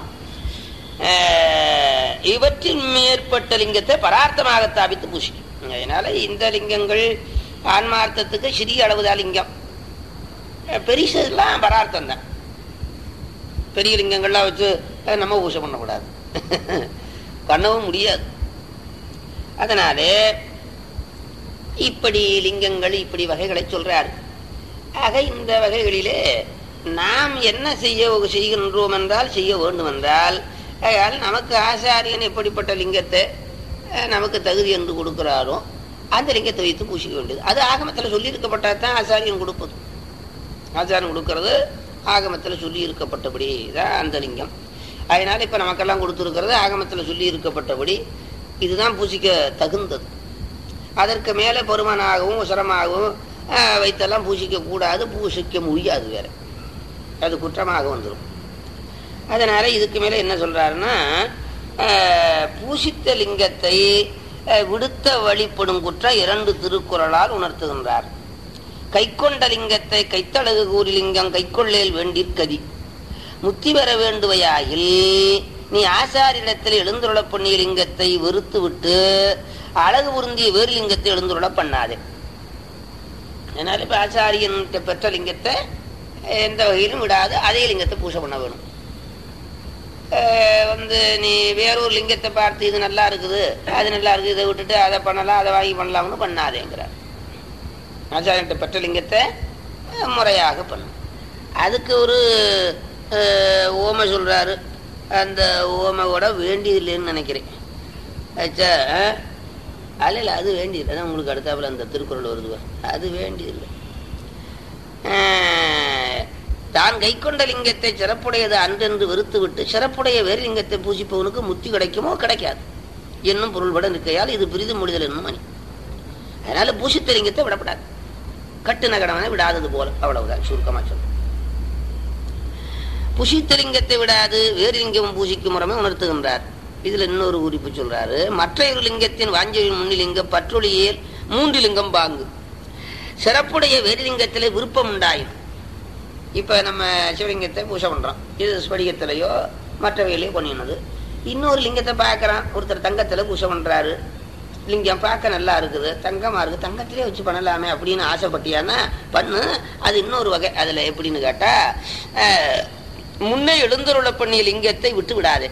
ஆஹ், இவற்றின் மேற்பட்ட லிங்கத்தை பரார்த்தமாக ஸ்தாபித்து பூசிக்கும் அதனால இந்த லிங்கங்கள் ஆன்மார்த்தத்துக்கு சிறிய அளவுதான் லிங்கம் அஹ், பெரிசெல்லாம் பரார்த்தம் தான் பெரிய லிங்கங்கள்லாம் வச்சு அஹ், நம்ம பூசை பண்ணக்கூடாது பண்ணவும் முடியாது அதனாலே இப்படி லிங்கங்கள் இப்படி வகைகளை சொல்றாரு ஆக இந்த வகைகளிலே நாம் என்ன செய்ய செய்கின்றோம் என்றால் செய்ய வேண்டும் என்றால் ஆகையால் நமக்கு ஆசாரியன் எப்படிப்பட்ட லிங்கத்தை அஹ், நமக்கு தகுதி என்று கொடுக்கிறாரோ அந்த லிங்கத்தை வைத்து பூசிக்க வேண்டியது அது ஆகமத்தில் சொல்லி இருக்கப்பட்டது தான் ஆசாரியன் கொடுப்பது ஆச்சாரம் கொடுக்கறது ஆகமத்தில் சொல்லி இருக்கப்பட்டபடி தான் அந்த லிங்கம் அதனால இப்போ நமக்கெல்லாம் கொடுத்துருக்கிறது ஆகமத்தில் சொல்லி இருக்கப்பட்டபடி இதுதான் பூசிக்க தகுந்தது அதற்கு மேலே பெருமனாகவும் உசரமாகவும் ஆஹ், வைத்தெல்லாம் பூசிக்க கூடாது பூசிக்க முடியாது வேற அது குற்றமாக வந்துடும் அதனால இதுக்கு மேலே என்ன சொல்றாருன்னா ஆஹ், பூசித்த லிங்கத்தை ஆஹ், விடுத்த வழிபடும் குற்றம் இரண்டு திருக்குறளால் உணர்த்துகின்றார் கைக்கொண்ட லிங்கத்தை கைத்தழகு கூறி லிங்கம் கைக்கொள்ளேல் வேண்டிற்கதி முத்தி பெற வேண்டுவையாயில் நீ ஆசாரிடத்தில் எழுந்துருள பண்ணிய லிங்கத்தை வெறுத்து விட்டு அழகு உருந்திய வேறு லிங்கத்தை எழுந்துருள பண்ணாதே அதனால இப்ப ஆச்சாரியன் பெற்ற லிங்கத்தை எந்த வகையிலும் விடாது அதே லிங்கத்தை பூஜை பண்ண வேணும் அஹ் வந்து நீ வேறொரு லிங்கத்தை பார்த்து இது நல்லா இருக்குது அது நல்லா இருக்குது இதை விட்டுட்டு அதை பண்ணலாம் அதை வாங்கி பண்ணலாம்னு பண்ணாதேங்கிறார் ஆச்சாரியன்ட்ட பெற்ற லிங்கத்தை அஹ், முறையாக பண்ணும் அதுக்கு ஒரு அஹ், ஓமை சொல்றாரு அந்த ஓமையோட வேண்டியதில்லைன்னு நினைக்கிறேன் ஆச்சா அஹ்? அல்ல இல்லை அது வேண்டியதில்லை அதான் உங்களுக்கு அடுத்தாப்புல அந்த திருக்குறள் வருது பாரு. அது வேண்டியதில்லை அஹ், தான் கைக்கொண்ட லிங்கத்தை சிறப்புடையது அன்றென்று வெறுத்து விட்டு சிறப்புடைய வேறு லிங்கத்தை பூசிப்பவனுக்கு முத்தி கிடைக்குமோ கிடைக்காது என்னும் பொருள்பட நிற்கையால் இது பிரிது முடிதல் என்னும் மணி அதனால பூசித்த லிங்கத்தை விடப்படாது கட்டுன கடவனை விடாதது போல அவ்வளவுதான் சுருக்கமா சொல்றேன் புஷித்த லிங்கத்தை விடாது வேறு லிங்கம் பூசிக்கும் முறைமை உணர்த்துகின்றார் இதுல இன்னொரு குறிப்பு சொல்றாரு மற்றைய லிங்கத்தின் வாஞ்சலின் முன்னிலிங்க பற்றொழியேல் மூன்று லிங்கம் பாங்கு சிறப்புடைய வேறு லிங்கத்திலே விருப்பம் உண்டாயும் இப்ப நம்ம சிவலிங்கத்தை பூஜை பண்றோம் இது ஸ்படிகத்திலேயோ மற்றவையிலையோ பண்ணினது இன்னொரு லிங்கத்தை பார்க்கறான் ஒருத்தர் தங்கத்துல பூஜை பண்றாரு லிங்கம் பார்க்க நல்லா இருக்குது தங்கமா இருக்கு தங்கத்திலே வச்சு பண்ணலாமே அப்படின்னு ஆசைப்பட்டியான்னா பண்ணு அது இன்னொரு வகை அதுல எப்படின்னு கேட்டா அஹ், முன்னே எழுந்தருள பண்ணிய லிங்கத்தை விட்டு விடாதே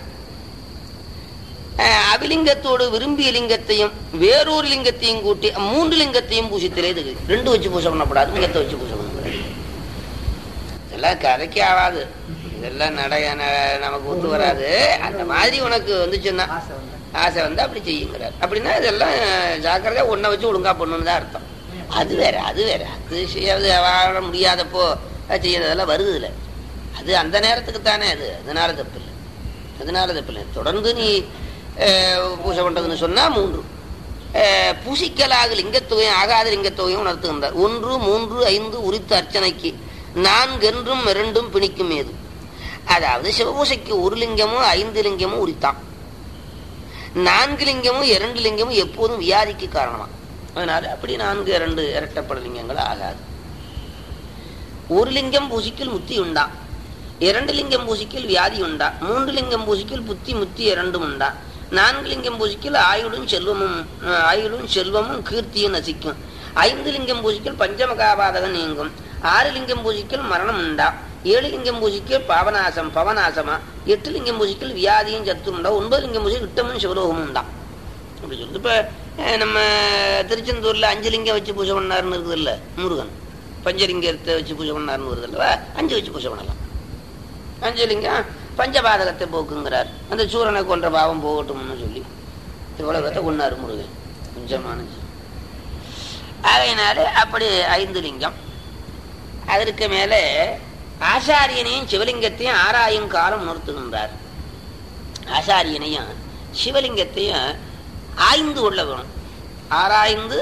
அஹ், அபிலிங்கத்தோடு விரும்பிய லிங்கத்தையும் வேறொரு லிங்கத்தையும் கூட்டி மூன்று லிங்கத்தையும் பூசித்திலே இது ரெண்டு வச்சு பூஜை பண்ணக்கூடாது லிங்கத்தை வச்சு பூஜை பண்ணக்கூடாது இதெல்லாம் கதைக்கு ஆகாது இதெல்லாம் நடைய ந- நமக்கு ஒத்து வராது அந்த மாதிரி உனக்கு வந்துச்சுன்னா ஆசை வந்து அப்படி செய்யுங்கிறார் அப்படின்னா இதெல்லாம் ஜாக்கிரதையா ஒன்றை வச்சு ஒழுங்கா பண்ணணும்னு தான் அர்த்தம் அது வேற அது வேற அது செய்யறது வாழ முடியாதப்போ அது செய்யறதெல்லாம் வருது இல்லை அது அந்த நேரத்துக்கு தானே அது அதனால தப்பு இல்லை அதனால தப்பு இல்லை தொடர்ந்து நீ அஹ், பூஜை பண்றதுன்னு சொன்னா மூன்று அஹ், பூசிக்கலாக லிங்கத்தொகையும் ஆகாத லிங்கத்தொகையும் உணர்த்துகின்றார் ஒன்று மூன்று ஐந்து உரித்த அர்ச்சனைக்கு நான்கென்றும் இரண்டும் பிணிக்கும் ஏது அதாவது சிவபூசைக்கு ஒரு லிங்கமும் ஐந்து லிங்கமும் உரித்தான் நான்கு லிங்கமும் இரண்டு லிங்கமும் எப்போதும் வியாதிக்கு காரணமா அதனால அப்படி நான்கு இரண்டு இரட்டப்பட லிங்கங்கள் ஆகாது ஒரு லிங்கம் பூசிக்கில் முத்தி உண்டா இரண்டு லிங்கம் பூசிக்கில் வியாதி உண்டா மூன்று லிங்கம் பூசிக்கில் புத்தி முத்தி இரண்டும் உண்டா நான்கு லிங்கம் பூசிக்கில் ஆயுளும் செல்வமும் அஹ், ஆயுளும் செல்வமும் கீர்த்தியும் நசிக்கும் ஐந்து லிங்கம் பூசிக்கில் பஞ்சமகாபாதகம் நீங்கும் ஆறு லிங்கம் பூசிக்கில் மரணம் உண்டா ஏழு லிங்கம் பூசிக்கில் பாவநாசம் பவநாசமா எட்டு லிங்கம் பூசிக்கில் வியாதியும் சத்து உண்டா ஒன்பது லிங்கம் பூசிக்கில் இட்டமும் சிவலோகமும் உண்டா அப்படி சொல்லிட்டு இப்ப அஹ், நம்ம திருச்செந்தூர்ல அஞ்சு லிங்கம் வச்சு பூஜை பண்ணாருன்னு இருக்குது இல்ல முருகன் பஞ்சலிங்கத்தை வச்சு பூஜை பண்ணாருன்னு வருது அல்லவா அஞ்சு வச்சு பூஜை பண்ணலாம் அஞ்சு லிங்கம் பஞ்சபாதகத்தை போக்குங்கிறார் அந்த சூரனை கொன்ற பாவம் போகட்டும்னு சொல்லி இவ்வளவு பேர்த்த கொண்டாரு முருகன் கொஞ்சமான ஆகையினாலே அப்படி ஐந்து லிங்கம் அதற்கு மேலே ஆசாரியனையும் சிவலிங்கத்தையும் ஆராயும் காலம் உணர்த்துகின்றார் ஆசாரியனையும் சிவலிங்கத்தையும் ஆய்ந்து கொள்ள வேணும் ஆராய்ந்து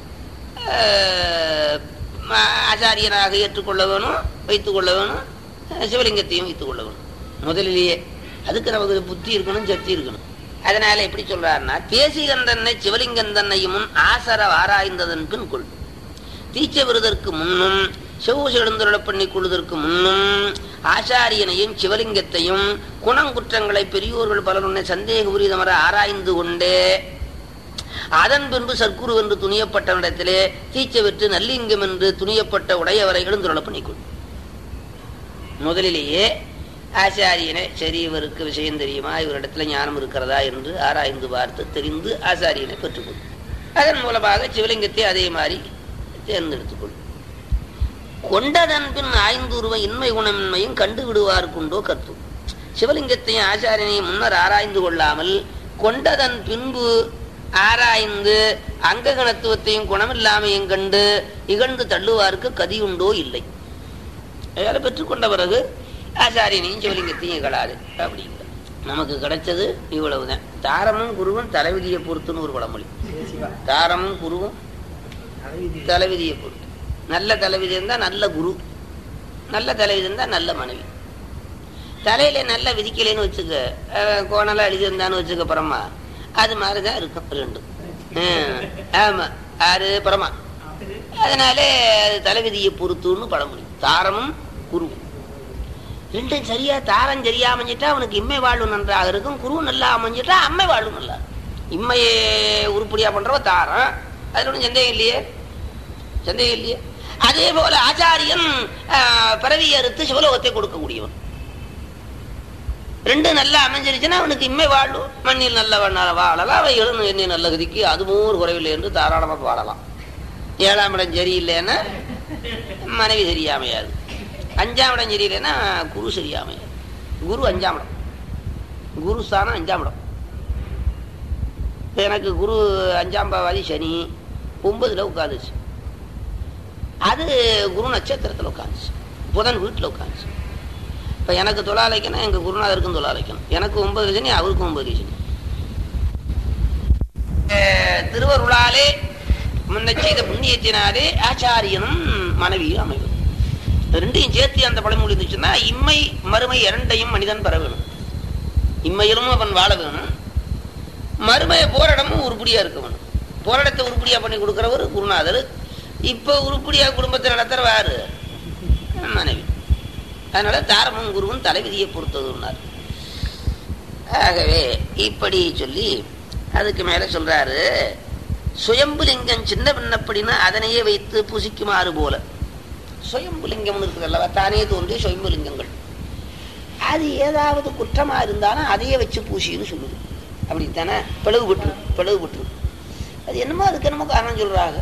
அஹ், ம- ஆசாரியனாக ஏற்றுக்கொள்ள வேணும் வைத்துக் கொள்ள வேணும் அஹ், சிவலிங்கத்தையும் வைத்துக் கொள்ள வேணும் முதலிலேயே அதுக்கு நமக்கு புத்தி இருக்கணும் சக்தி இருக்கணும் அதனால எப்படி சொல்றாருன்னா தேசிகந்தன்னை சிவலிங்கந்தன்னையும் முன் ஆசர ஆராய்ந்ததன் பின் கொள் தீச்ச விருதற்கு முன்னும் செவ்வூசி எழுந்துருள பண்ணி கொள்வதற்கு முன்னும் ஆச்சாரியனையும் சிவலிங்கத்தையும் குணங்குற்றங்களை பெரியோர்கள் பலருன்னை சந்தேக உரிதமர ஆராய்ந்து கொண்டே அதன் பின்பு சர்க்குரு என்று துணியப்பட்டவனிடத்திலே தீச்ச விட்டு நல்லிங்கம் என்று துணியப்பட்ட உடையவரை எழுந்துருள பண்ணிக்கொள் முதலிலேயே ஆச்சாரியனை சரி இவருக்கு விஷயம் தெரியுமா இவரிடத்துல ஞானம் இருக்கிறதா என்று ஆராய்ந்து பார்த்து தெரிந்து ஆச்சாரியனை பெற்றுக்கொள் அதன் மூலமாக சிவலிங்கத்தை அதே மாதிரி தேர்ந்தெடுத்துக்கொள் கொண்டதன் பின் ஆய்ந்துருவ இன்மை குணமின்மையும் கண்டு விடுவார்க்குண்டோ கத்து சிவலிங்கத்தையும் ஆச்சாரியனையும் முன்னர் ஆராய்ந்து கொள்ளாமல் கொண்டதன் பின்பு ஆராய்ந்து அங்க கணத்துவத்தையும் குணமில்லாமையும் கண்டு இகழ்ந்து தள்ளுவார்க்கு கதி உண்டோ இல்லை அதனால பெற்றுக்கொண்ட பிறகு ஆச்சாரியனையும் சிவலிங்கத்தையும் இகழாது அப்படிங்கிற நமக்கு கிடைச்சது இவ்வளவுதான் தாரமும் குருவும் தலைவிதியை பொறுத்துன்னு ஒரு பழமொழி தாரமும் குருவும் தலைவிதியை பொறுத்து நல்ல தலைவிதி இருந்தா நல்ல குரு நல்ல தலைவிதி இருந்தா நல்ல மனைவி தலையில நல்ல விதிக்கலைன்னு வச்சுக்க அஹ், கோணலா எழுதியிருந்தான்னு வச்சுக்க பரமா அது மாதிரிதான் இருக்கும் ரெண்டும் ஹம், ஆமா ஆறு பரமா அதனாலே அது தலைவிதியை பொறுத்துன்னு பழமொழி தாரமும் குருவும் ரெண்டும் சரியா தாரம் சரியா அமைஞ்சிட்டா அவனுக்கு இம்மை வாழ்வு நன்றாக இருக்கும் குரு நல்லா அமைஞ்சிட்டா அம்மை வாழ்வு நல்லா இருக்கும். இம்மையை உருப்படியா பண்றவ தாரம் அதுல ஒன்றும் சந்தேகம் இல்லையே சந்தேகம் இல்லையே அதே போல ஆச்சாரியன் ஆஹ், பிறவியை அறுத்து சிவலோகத்தை கொடுக்கக்கூடியவன் ரெண்டு நல்லா அமைஞ்சிருச்சுன்னா அவனுக்கு இம்மை வாழ்வு மண்ணில் நல்ல வண்ண- வாழலாம் அவை எழுந்து எண்ணி நல்ல கதிக்கு அதுவும் ஒரு குறைவில்லை என்று தாராளமாக வாழலாம் ஏழாம் இடம் சரியில்லைன்னா மனைவி சரியாமையாது அஞ்சாம் இடம் சரியில்லைன்னா குரு சரியாமையாது குரு அஞ்சாம் இடம் குரு ஸ்தானம் அஞ்சாம் இடம் இப்ப எனக்கு குரு அஞ்சாம் பாவாதி சனி ஒன்பதுல உட்காந்துச்சு அது குரு நட்சத்திரத்தில் உட்காந்துச்சு புதன் வீட்டில் உட்காந்துச்சு இப்போ எனக்கு தொழிலாளிக்கணும் எங்கள் குருநாதருக்கும் தொழிலாளிக்கணும் எனக்கு ஒன்பது சனி அவருக்கும் ஒன்பது சனி அஹ் திருவருளாலே முன்ன செய்த புண்ணியத்தினாலே ஆச்சாரியனும் மனைவியும் அமைவது இது ரெண்டையும் சேர்த்து அந்த பழமொழி இருந்துச்சுன்னா இம்மை மறுமை இரண்டையும் மனிதன் பெற வேணும் இம்மையிலும் அவன் வாழ வேணும் மறுமையை போராடமும் உருப்படியா இருக்க வேணும் போராட்டத்தை உருப்படியா பண்ணி கொடுக்கிறவர் குருநாதர் இப்ப உருப்படியா குடும்பத்தை நடத்துறவாரு மனைவி அதனால தாரமும் குருவும் தலைவிதியை பொறுத்ததுன்னார் ஆகவே இப்படி சொல்லி அதுக்கு மேல சொல்றாரு சுயம்புலிங்கம் சின்ன பின்னப்படினா அதனையே வைத்து புசிக்குமாறு போல சுயம்புலிங்கம் இருக்குது அல்லவா தானே தோன்றிய சுயம்புலிங்கங்கள் அது ஏதாவது குற்றமா இருந்தாலும் அதையே வச்சு பூசின்னு சொல்லுது அப்படித்தானே பிளவுபட்டு பிளவுபட்டு அது என்னமோ அதுக்கு என்னமோ காரணம் சொல்றாங்க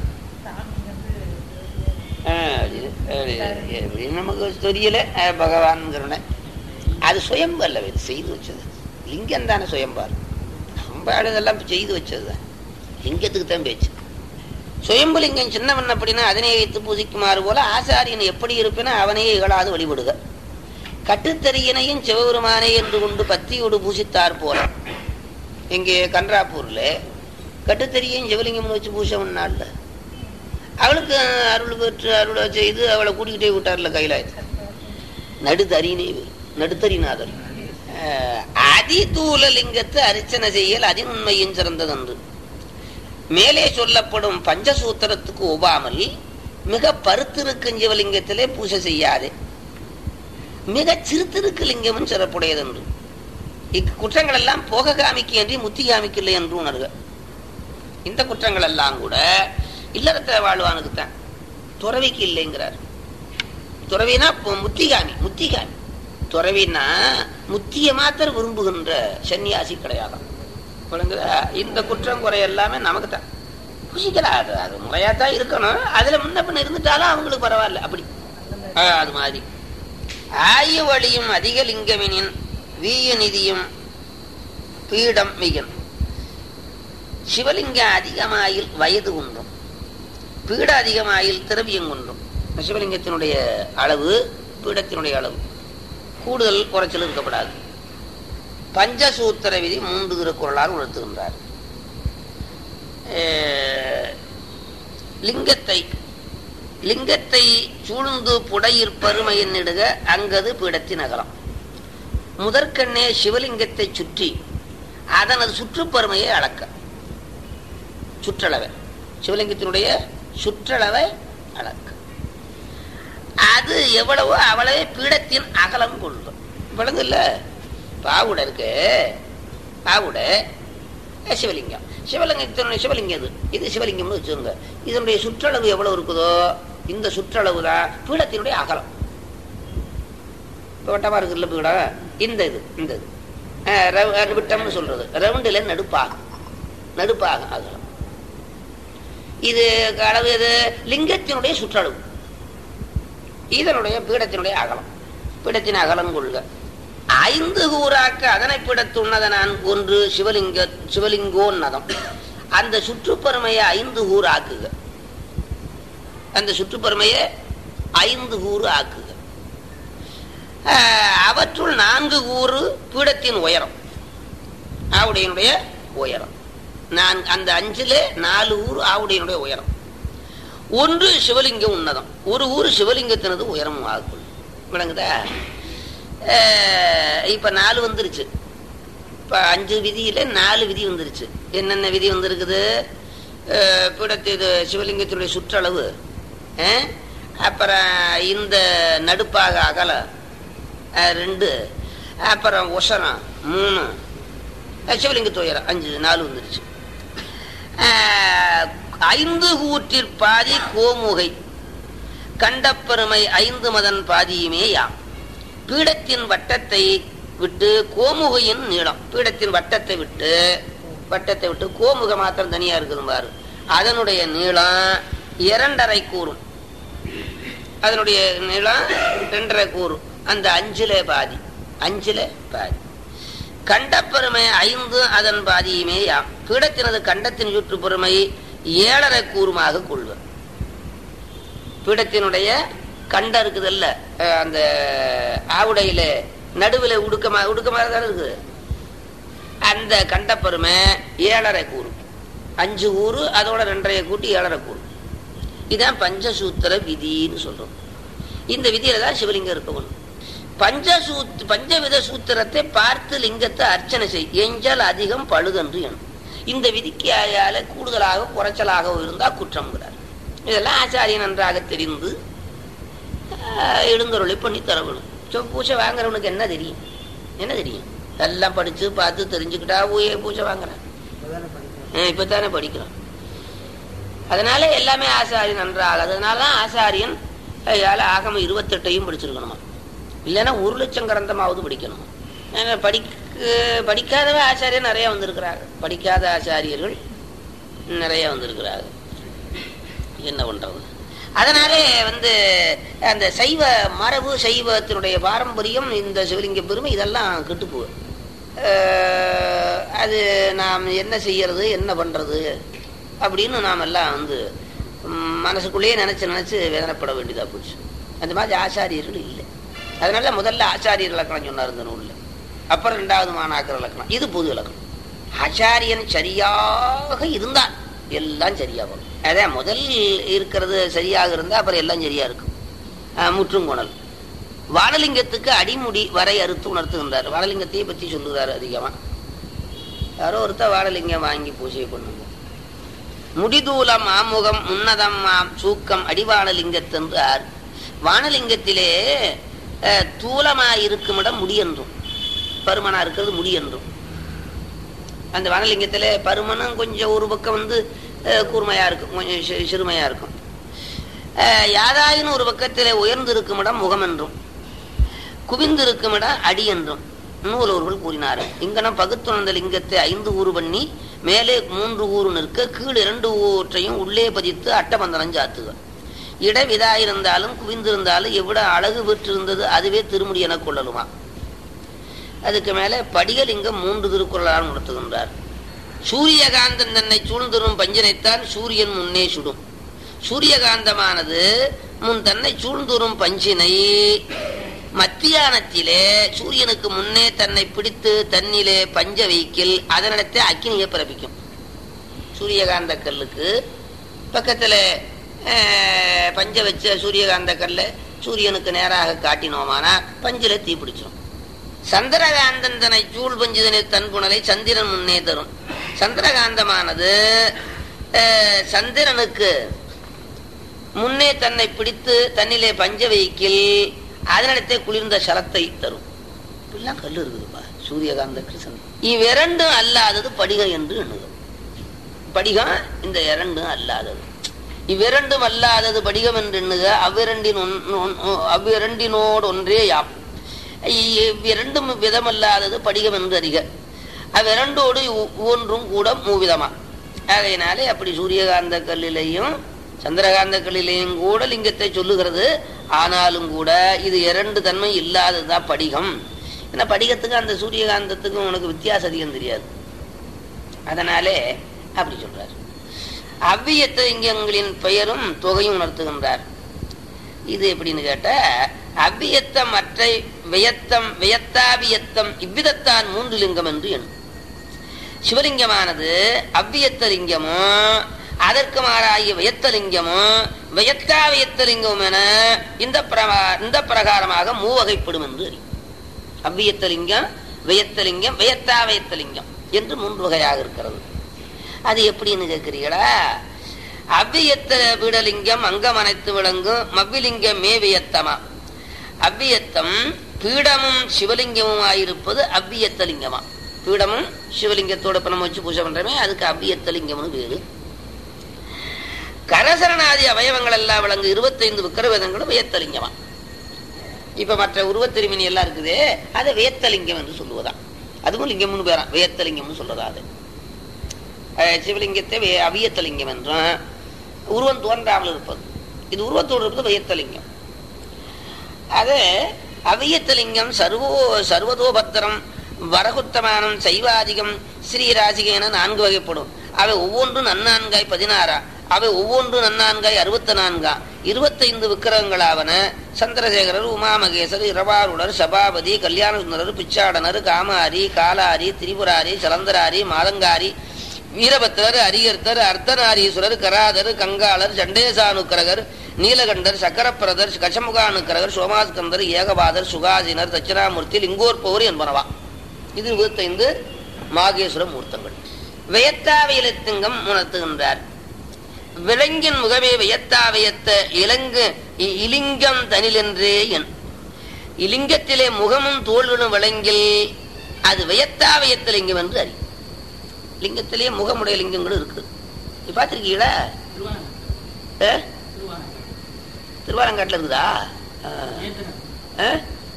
ஆ, அது, அது, எப்படி நமக்கு தெரியல அஹ், பகவான்ங்கிறன அது சுயம்பு அல்ல இது செய்து வச்சது லிங்கம் தானே சுயம்பார் அம்பாடு இதெல்லாம் செய்து வச்சது தான் லிங்கத்துக்கு தான் பேச்சு சுயம்பு லிங்கம் சின்னவன் அப்படின்னா அதனை வைத்து பூஜிக்குமாறு போல ஆசாரியன் எப்படி இருப்பினா அவனையே இகழாது வழிபடுக கட்டுத்தறியனையும் சிவபெருமானை என்று கொண்டு பத்தியோடு பூசித்தார் போல இங்கே கன்றாப்பூர்ல கட்டுத்தறியையும் சிவலிங்கம்னு வச்சு பூசவன் நாள்ல அவளுக்கு அருள் பெற்று அருளை செய்து அவளை கூட்டிக்கிட்டே விட்டார்ல கைலாயத்தை நடுத்தறினே நடுத்தறிநாதர் அஹ், அதிதூல லிங்கத்தை அர்ச்சனை செய்யல் அதிநுண்மையும் சிறந்ததன்று மேலே சொல்லப்படும் பஞ்சசூத்திரத்துக்கு ஒவ்வாமல் மிக பருத்திருக்கும் சிவலிங்கத்திலே பூஜை செய்யாதே மிக சிறுத்திருக்கு லிங்கமும் சிறப்புடையதென்று இக்குற்றங்கள் எல்லாம் போக காமிக்கு என்று முத்தி காமிக்கலை என்று உணர்க இந்த குற்றங்கள் எல்லாம் கூட இல்லறத்த வாழ்வானுக்கு தான் துறவிக்கு இல்லைங்கிறார் துறவினா பொ- முத்திகாமி முத்திகாமி துறவினா முத்திய மாத்திரம் விரும்புகின்ற சன்னியாசி கிடையாதாம் விளங்குதா இந்த குற்றம் குறை எல்லாமே நமக்கு தான் புசிக்கலாம் அது அது முறையா தான் இருக்கணும் அதுல முன்ன பின்ன இருந்துட்டாலும் அவங்களுக்கு பரவாயில்ல அப்படி ஆ, அது மாதிரி ஆயு வழியும் அதிக லிங்கமினின் வீய நிதியும் பீடம் மிகன் சிவலிங்கம் அதிகமாயில் வயது உண்டும் பீட அதிகமாயில் திரவியம் கொண்டும் சிவலிங்கத்தினுடைய அளவு பீடத்தினுடைய அளவு கூடுதல் குறைச்சல் இருக்கப்படாது பஞ்சசூத்திர விதி மூன்று திருக்குறளால் உணர்த்துகின்றார் அஹ், லிங்கத்தை லிங்கத்தை சூழ்ந்து புடையிற் பருமையின் நெடுக அங்கது பீடத்தின் அகலம் முதற்கண்ணே சிவலிங்கத்தை சுற்றி அதனது சுற்றுப்பருமையை அளக்க சுற்றளவை சிவலிங்கத்தினுடைய சுற்றளவை அளக்க அது எவ்வளவோ அவ்வளவே பீடத்தின் அகலம் கொள்ளும் விளங்குல்ல பாவுட இருக்கு பாவுட அஹ், சிவலிங்கம் சிவலிங்கத்தினுடைய சிவலிங்கம் இது இது சிவலிங்கம்னு வச்சுக்கோங்க இதனுடைய சுற்றளவு எவ்வளவு இருக்குதோ இந்த சுற்றளவு தான் பீடத்தினுடைய அகலம் இப்போ வட்டமா இருக்குல்ல பீடம் இந்த இது இந்த இது அஹ், ரவு- அஹ், விட்டம்னு சொல்றது ரவுண்டில் நடுப்பாகும் நடுப்பாகும் அகலம் இது அளவு இது லிங்கத்தினுடைய சுற்றளவு இதனுடைய பீடத்தினுடைய அகலம் பீடத்தின் அகலம் கொள்க ஐந்து கூறாக்க அதனை பிடத்துண்ணத நான் ஒன்று சிவலிங்க சிவலிங்கோன்னதம் அந்த சுற்றுப்பெருமையை ஐந்து கூறு ஆக்குக அந்த சுற்றுப்பெருமையை ஐந்து கூறு ஆக்குக ஆஹ், அவற்றுள் நான்கு கூறு பீடத்தின் உயரம் ஆவுடையனுடைய உயரம் நான் அந்த அஞ்சுல நாலு ஊர் ஆவுடையனுடைய உயரம் ஒன்று சிவலிங்க உன்னதம் ஒரு ஊர் சிவலிங்கத்தினது உயரம் ஆகும் விளங்குதா அஹ் இப்ப நாலு வந்துருச்சு இப்ப அஞ்சு விதியில நாலு விதி வந்துருச்சு என்னென்ன விதி வந்திருக்குது அஹ் பீடத்து இது சிவலிங்கத்தினுடைய சுற்றளவு அஹ் அப்புறம் இந்த நடுப்பாக அகல அஹ் ரெண்டு அப்புறம் உசரம் மூணு அஹ் சிவலிங்கத்து உயரம் அஞ்சு நாலு வந்துருச்சு ஆஹ் ஐந்து கூற்றிற் பாதி கோமுகை கண்டப்பெருமை ஐந்து மதன் பாதியுமே யாம் பீடத்தின் வட்டத்தை விட்டு கோமுகையின் நீளம் பீடத்தின் வட்டத்தை விட்டு வட்டத்தை விட்டு கோமுக மாத்திரம் தனியா இருக்குது பாரு அதனுடைய நீளம் இரண்டரை கூறும் அதனுடைய நீளம் ரெண்டரை கூறும் அந்த அஞ்சுல பாதி அஞ்சுல பாதி கண்டப்பெருமை ஐந்து அதன் பாதியுமே யாம் பீடத்தினது கண்டத்தின் சுற்றுப்பெருமை ஏழரை கூறுமாக கொள்வர் பீடத்தினுடைய கண்ட இருக்குதல்ல அஹ் அந்த ஆவுடையில நடுவில் உடுக்கமா உடுக்கமாக தானே இருக்குது அந்த கண்டப்பெருமை ஏழரை கூறு அஞ்சு ஊரு அதோட ரெண்டரையை கூட்டி ஏழரை கூறு இதான் பஞ்சசூத்திர விதின்னு சொல்றோம் இந்த விதியில தான் சிவலிங்கம் இருக்கணும் பஞ்சசூத் பஞ்சவித சூத்திரத்தை பார்த்து லிங்கத்தை அர்ச்சனை செய் எஞ்சல் அதிகம் பழுதன்று எனும் இந்த விதிக்கு ஆயால கூடுதலாக குறைச்சலாக இருந்தா குற்றம்ங்கிறார் இதெல்லாம் ஆச்சாரியன் நன்றாக தெரிந்து ஆஹ், எழுந்தருளை பண்ணி தர வேணும் சோ, பூஜை வாங்குறவனுக்கு என்ன தெரியும் என்ன தெரியும் எல்லாம் படிச்சு பார்த்து தெரிஞ்சுக்கிட்டா பூ- பூஜை வாங்குறேன் இப்பதானே படிக்கிறோம் அதனால எல்லாமே ஆசாரியன் நன்றாக அதனால தான் ஆசாரியன் அயால ஆகம இருபத்தெட்டையும் படிச்சிருக்கணுமா இல்லைன்னா ஒரு லட்சம் கிரந்தமாவது படிக்கணும் ஏன்னா படிக்க படிக்காதவ ஆச்சாரியர் நிறைய வந்திருக்கிறாங்க படிக்காத ஆச்சாரியர்கள் நிறைய வந்திருக்கிறாங்க என்ன பண்றது அதனாலே வந்து அந்த சைவ மரபு சைவத்தினுடைய பாரம்பரியம் இந்த சிவலிங்க பெருமை இதெல்லாம் கெட்டுப்போகுது அஹ், அது நாம் என்ன செய்யறது என்ன பண்றது அப்படின்னு நாம் எல்லாம் வந்து ம், மனசுக்குள்ளேயே நினைச்சு நினைச்சு வேதனைப்பட வேண்டியதா போச்சு அந்த மாதிரி ஆச்சாரியர்கள் இல்லை அதனால முதல்ல ஆச்சாரியர் இலக்கணம் சொன்னார் இந்த நூல்ல அப்புறம் ரெண்டாவது மாணாக்கர் இலக்கணம் இது பொது இலக்கணம் ஆச்சாரியன் சரியாக இருந்தால் எல்லாம் சரியா வரும் அதான் முதல் இருக்கிறது சரியாக இருந்தா அப்புறம் எல்லாம் சரியா இருக்கும் அஹ், முற்றுங்குணல் வானலிங்கத்துக்கு அடிமுடி வரை அறுத்து உணர்த்துகின்றார் வானலிங்கத்தையே பத்தி சொல்லுகிறார் அதிகமா யாரோ ஒருத்தர் வானலிங்கம் வாங்கி பூஜை பண்ணுங்க முடிதூலம் ஆமுகம் உன்னதம் ஆம் சூக்கம் அடிவானலிங்கத்தென்று ஆர் வானலிங்கத்திலே அஹ், தூலமாயிருக்கும் இடம் முடியென்றும் பருமனா இருக்கிறது முடியென்றும் அந்த வானலிங்கத்துல பருமனும் கொஞ்சம் ஒரு பக்கம் வந்து அஹ், கூர்மையா இருக்கும் கொஞ்சம் சி- சிறுமையா இருக்கும் அஹ், யாதாயினும் ஒரு பக்கத்திலே உயர்ந்து இருக்கும் இடம் முகம் என்றும் குவிந்திருக்கும் இடம் அடி என்றும் நூலோர்கள் கூறினார்கள் இங்கனம் பகுத்துணர்ந்த லிங்கத்தை ஐந்து ஊறு பண்ணி மேலே மூன்று ஊறு நிற்க கீழ் இரண்டு ஊற்றையும் உள்ளே பதித்து அட்டபந்தனம் சாத்துக இடவிதாயிருந்தாலும் குவிந்திருந்தாலும் எவ்விட அழகு பெற்றிருந்தது அதுவே திருமுடி என கொள்ளலுமா அதுக்கு மேலே படிகலிங்கம் மூன்று திருக்குறளால் உணர்த்துகின்றார் சூரியகாந்தன் தன்னை சூழ்ந்திரும் பஞ்சனைத்தான் சூரியன் முன்னே சுடும் சூரியகாந்தமானது முன் தன்னை சூழ்ந்துரும் பஞ்சினை மத்தியானத்திலே சூரியனுக்கு முன்னே தன்னை பிடித்து தன்னிலே பஞ்ச வைக்கில் அதனிடத்தை அக்கினியை பிறப்பிக்கும் சூரியகாந்த கல்லுக்கு பக்கத்துல அஹ், பஞ்ச வச்ச சூரியகாந்த கல்லை சூரியனுக்கு நேராக காட்டினோமானா பஞ்சில தீ பிடிச்சிடும் சந்திரகாந்தன் தன்னை சூழ் பஞ்சுதனை தன் புனலை சந்திரன் முன்னே தரும் சந்திரகாந்தமானது அஹ், சந்திரனுக்கு முன்னே தன்னை பிடித்து தன்னிலே பஞ்ச வைக்கில் அதனிடத்தே குளிர்ந்த சலத்தை தரும் இப்படிலாம் கல் இருக்குதுப்பா சூரியகாந்த கிருஷ்ணன் இவ்விரண்டும் அல்லாதது படிகம் என்று எண்ணுகிறோம் படிகம் இந்த இரண்டும் அல்லாதது இவ்விரண்டும் அல்லாதது படிகம் என்று எண்ணுக அவ்விரண்டின் ஒன்- ஒன்- அவ்விரண்டினோடு ஒன்றே யாம் இவ்விரண்டும் விதமல்லாதது படிகம் என்று அறிக அவ்விரண்டோடு ஒ- ஒன்றும் கூட மூவிதமா ஆகையினாலே அப்படி சூரியகாந்த கல்லிலையும் சந்திரகாந்த கல்லிலையும் கூட லிங்கத்தை சொல்லுகிறது ஆனாலும் கூட இது இரண்டு தன்மை இல்லாததுதான் படிகம் ஏன்னா படிகத்துக்கு அந்த சூரியகாந்தத்துக்கும் உனக்கு வித்தியாசம் அதிகம் தெரியாது அதனாலே அப்படி சொல்றார் அவ்வியத்த இங்கங்களின் பெயரும் தொகையும் உணர்த்துகின்றார் இது எப்படின்னு கேட்டா அவ்வியத்தம் மற்றை வியத்தம் வியத்தாவியத்தம் இவ்விதத்தான் மூன்று லிங்கம் என்று எண்ணும் சிவலிங்கமானது அவ்வியத்த லிங்கமும் அதற்கு மாறாகிய வியத்தலிங்கமும் வியத்தாவியத்தலிங்கம் என இந்த பிரமா- இந்த பிரகாரமாக மூவகைப்படும் என்று அறியும் அவ்வியத்தலிங்கம் வியத்தலிங்கம் வியத்தாவியத்தலிங்கம் என்று மூன்று வகையாக இருக்கிறது அது எப்படின்னு கேட்கிறீங்களா அவ்வியத்த பீடலிங்கம் அங்கம் அனைத்து விளங்கும் மவ்விலிங்கம் மே வியத்தமா அவ்வியத்தம் பீடமும் சிவலிங்கமும் ஆயிருப்பது அவ்வியத்தலிங்கமா பீடமும் சிவலிங்கத்தோட இப்ப நம்ம வச்சு பூஜை பண்றோமே அதுக்கு அவ்வியத்தலிங்கம்னு பேரு கரசரணாதி அவயவங்கள் எல்லாம் விளங்கு இருபத்தைந்து விக்கிரவேதங்களும் வியத்தலிங்கமா இப்ப மற்ற உருவத்திருமினி எல்லாம் இருக்குதே அதை வேத்தலிங்கம் என்று சொல்லுவதாம் அதுவும் லிங்கம்னு பேரான் வேத்தலிங்கம்னு சொல்றதா அது அஹ் சிவலிங்கத்தை வே- அவியத்தலிங்கம் என்றும் உருவம் தோன்றாமல் இருப்பது இது உருவத்தோடு இருப்பது வியத்தலிங்கம் அது அவியத்தலிங்கம் சர்வோ சர்வதோபத்திரம் வரகுத்தமானம் சைவாதிகம் ஸ்ரீராசிகம் என நான்கு வகைப்படும் அவை ஒவ்வொன்றும் நன்னான்காய் பதினாறா அவை ஒவ்வொன்றும் நன்னான்காய் அறுபத்தி நான்கா இருபத்தைந்து விக்கிரகங்களாவன சந்திரசேகரர் உமாமகேசர் இரவாருடர் சபாபதி கல்யாண சுந்தரர் பிச்சாடனர் காமாரி காலாரி திரிபுராரி சலந்தராரி மாதங்காரி வீரபத்திரர் அரியர்த்தர் அர்த்தநாரீஸ்வரர் கராதர் கங்காளர் சண்டேசானுக்கரகர் நீலகண்டர் சக்கரப்பிரதர் கசமுகானுக்கரகர் சோமாஸ்கந்தர் ஏகபாதர் சுகாசினர் தட்சிணாமூர்த்தி லிங்கோற்பவர் என்பனவா இது இருபத்தைந்து மாகேஸ்வர மூர்த்தங்கள் வியத்தாவியலத்திங்கம் உணர்த்துகின்றார் விலங்கின் முகமே வியத்தாவியத்த இலங்கு இ- இலிங்கம் தனிலென்றே என் இலிங்கத்திலே முகமும் தோள்களும் விளங்கில் அது வியத்தாவியத்த லிங்கம் என்று அறி லிங்கத்திலேயே முகமுடைய லிங்கங்களும் இருக்கு நீ பார்த்திருக்கீங்களா ஆ? திருவாலங்காட்டுல இருக்குதா ஆ. ஆ?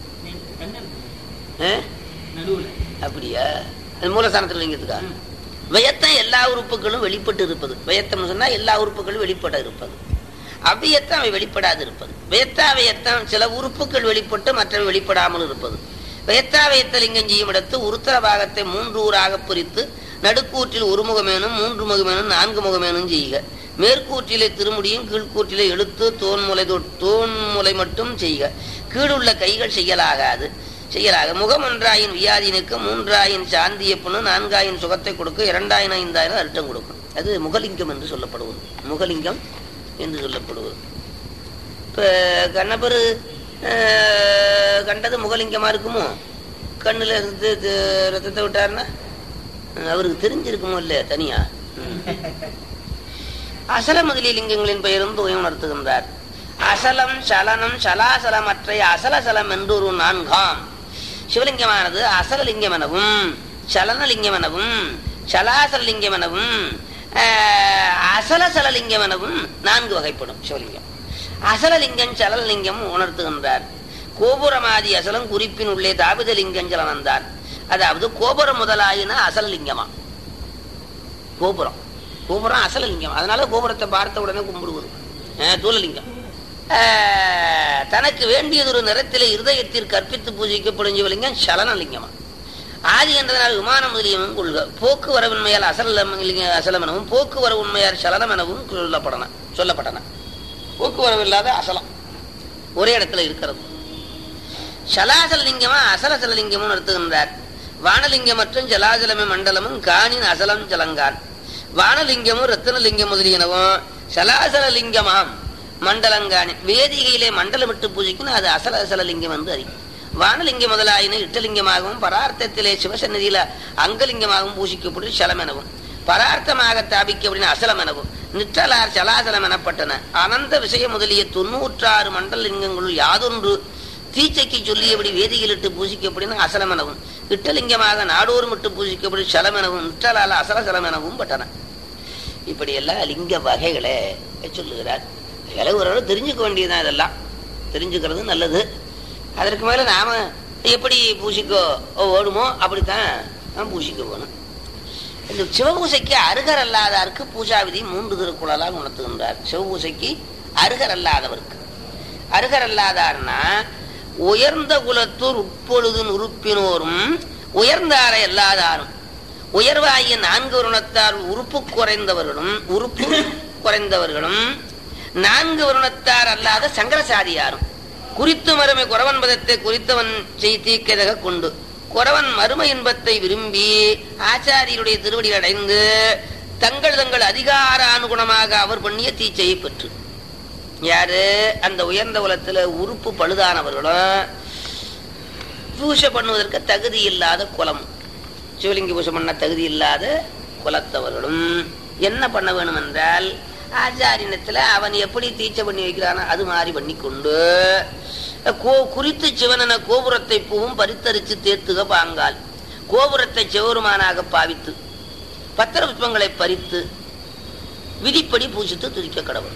ஆ? அப்படியா அது மூலஸ்தானத்தில் லிங்கத்துக்கா வியத்தம் எல்லா உறுப்புகளும் வெளிப்பட்டு இருப்பது வியத்தம்னு சொன்னா எல்லா உறுப்புகளும் வெளிப்பட இருப்பது அவ்வியத்தம் அவை வெளிப்படாது இருப்பது வியத்தாவியத்தம் சில உறுப்புகள் வெளிப்பட்டு மற்றவை வெளிப்படாமல் இருப்பது வியத்தாவியத்த லிங்கம் செய்யும் இடத்து உருத்தர பாகத்தை மூன்று ஊராக பிரித்து நடுக்கூற்றில் ஒரு முகமேனும் மூன்று முகமேனும் நான்கு முகமேனும் செய்க மேற்கூற்றிலே திருமுடியும் கீழ்கூற்றிலே எழுத்து தோன்முலை தொ- தோன்முலை மட்டும் செய்க கீழுள்ள கைகள் செய்யலாகாது செய்யலாக முகம் ஒன்றாயின் வியாதினுக்கு மூன்றாயின் சாந்திய புண்ணு நான்காயின் சுகத்தை கொடுக்க இரண்டாயிரம் ஐந்தாயிரம் அர்த்தம் கொடுக்கும் அது முகலிங்கம் என்று சொல்லப்படுவது முகலிங்கம் என்று சொல்லப்படுவது இப்போ கண்ணபரு அஹ், கண்டது முகலிங்கமா இருக்குமோ கண்ணுல இருந்து இது ரத்தத்தை விட்டாருன்னா அஹ், அவருக்கு தெரிஞ்சிருக்குமோ இல்லையா தனியா ம். அசல முதலிய லிங்கங்களின் பெயரும் தொகை உணர்த்துகின்றார் அசலம் சலனம் சலாசலமற்றை அசலசலம் என்று ஒரு நான்காம் சிவலிங்கமானது அசலலிங்கம் எனவும் சலனலிங்கம் எனவும் சலாசலலிங்கம் எனவும் ஆஹ், அசலசலலிங்கம் எனவும் நான்கு வகைப்படும் சிவலிங்கம் அசலலிங்கம் சலலிங்கம் உணர்த்துகின்றார் கோபுரமாதி அசலம் குறிப்பின் உள்ளே தாபிதலிங்கம் சலனந்தான் அதாவது கோபுரம் முதலாயின அசலலிங்கமா கோபுரம் கோபுரம் அசலலிங்கம் அதனால கோபுரத்தை பார்த்த உடனே கும்பிடுவது அஹ், தூலலிங்கம் அஹ், தனக்கு வேண்டியதொரு நிறத்திலே இருதயத்தில் கற்பித்து பூஜிக்கப்படும் சிவலிங்கம் சலனலிங்கமா ஆதி என்றதனால் விமானம் முதலியமும் கொள்க போக்குவரவு உண்மையால் அசலம் அசலம் எனவும் போக்குவரவு உண்மையால் சலனம் எனவும் சொல்லப்படன சொல்லப்பட்டன போக்குவரவு இல்லாத அசலம் ஒரே இடத்துல இருக்கிறது சலாசல லிங்கமா அசலசல லிங்கமும் நடத்துகின்றார் வானலிங்கம் மற்றும் ஜலாஜலமே மண்டலமும் காணின் அசலம் ஜலங்கான் வானலிங்கமும் ரத்தினலிங்கம் முதலியனவும் சலாசல லிங்கமாம் மண்டலங்காணி வேதிகையிலே மண்டலமிட்டு பூஜைக்குன்னு அது அசல அசல லிங்கம் வந்து அறி வானலிங்க முதலாயின இட்டலிங்கமாகவும் பரார்த்தத்திலே சிவசன்னதியில அங்கலிங்கமாகவும் பூஜிக்கப்படும் சலம் எனவும் பரார்த்தமாக தாபிக்கப்படின அசலம் எனவும் நிற்றலார் சலாசலம் எனப்பட்டன அனந்த விஷய முதலிய தொன்னூற்றாறு மண்டல லிங்கங்களுள் யாதொன்று தீச்சைக்கு சொல்லியபடி வேதியிலிட்டு பூசிக்கப்படின அசலம் எனவும் இட்டலிங்கமாக நாடோறும் இட்டு பூசிக்கப்படி சலம் எனவும் நிற்றலால் அசல சலம் எனவும் பட்டன இப்படி எல்லாம் லிங்க வகைகளை சொல்லுகிறார் அதெல்லாம் ஓரளவு தெரிஞ்சுக்க வேண்டியதுதான் இதெல்லாம் தெரிஞ்சுக்கிறது நல்லது அதற்கு மேல நாம எப்படி பூசிக்க ஓடுமோ அப்படித்தான் நாம் பூசிக்க போகணும் இந்த சிவபூசைக்கு அருகர் அல்லாதாருக்கு பூஜா விதி மூன்று திருக்குறளால் உணர்த்துகின்றார் சிவபூசைக்கு அருகர் அல்லாதவருக்கு அருகர் அல்லாதார்னா உயர்ந்த குலத்தூர் உட்பொழுது உறுப்பினோரும் உயர்ந்தாரை அல்லாதாரும் உயர்வாகிய நான்கு வருணத்தால் உறுப்பு குறைந்தவர்களும் உறுப்பு குறைந்தவர்களும் நான்கு வருணத்தார் அல்லாத சங்கரசாதியாரும் குறித்து மறுமை குறவன் பதத்தை குறித்தவன் செய் தீக்கதக கொண்டு குறவன் மறுமை இன்பத்தை விரும்பி ஆச்சாரியருடைய திருவடியில் அடைந்து தங்கள் தங்கள் அதிகார அனுகுணமாக அவர் பண்ணிய தீச்சையை பெற்று யாரு அந்த உயர்ந்த குலத்துல உறுப்பு பழுதானவர்களும் பூஜை பண்ணுவதற்கு தகுதி இல்லாத குலம் சிவலிங்க பூஜை பண்ண தகுதி இல்லாத குலத்தவர்களும் என்ன பண்ண வேணும் என்றால் ஆச்சாரியனத்துல அவன் எப்படி தீச்சை பண்ணி வைக்கிறானோ அது மாதிரி பண்ணி கொண்டு கோ குறித்து சிவனன கோபுரத்தை பூவும் பரித்தரித்து தேர்த்துக பாங்கால் கோபுரத்தை சிவருமானாக பாவித்து பத்திர புஷ்பங்களை பறித்து விதிப்படி பூஜித்து துதிக்க கடவுள்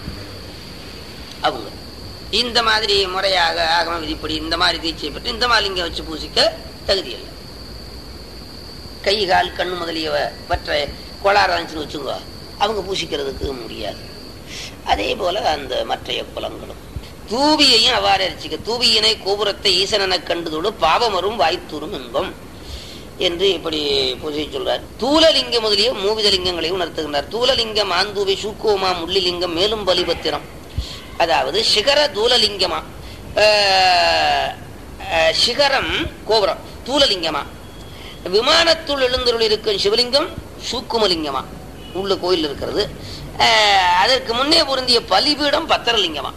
அவங்க இந்த மாதிரி முறையாக ஆகம விதிப்படி இந்த மாதிரி தீட்சை பெற்று இந்த மாதிரி இங்க வச்சு பூசிக்க தகுதி இல்லை கை கால் கண்ணு முதலியவற்றை கோளாறு இருந்துச்சுன்னு வச்சுங்க அவங்க பூசிக்கிறதுக்கு முடியாது அதே போல அந்த மற்றைய குலங்களும் தூபியையும் அவ்வாறு அரிச்சிக்க தூபியினை கோபுரத்தை ஈசனென கண்டுதோடு பாவமரும் வாய்த்தூரும் இன்பம் என்று இப்படி பூஜை சொல்றார் தூலலிங்கம் முதலிய மூவித லிங்கங்களையும் உணர்த்துகின்றார் தூலலிங்கம் ஆந்தூவி சூக்கோமா முள்ளிலிங்கம் மேலும் பலிபத்திரம் அதாவது சிகர தூலலிங்கமா அஹ், அஹ், சிகரம் கோபுரம் தூலலிங்கமா விமானத்துள் எழுந்தருள் இருக்கும் சிவலிங்கம் சூக்குமலிங்கமா உள்ள கோயில் இருக்கிறது அஹ், அதற்கு முன்னே பொருந்திய பலிபீடம் பத்திரலிங்கமா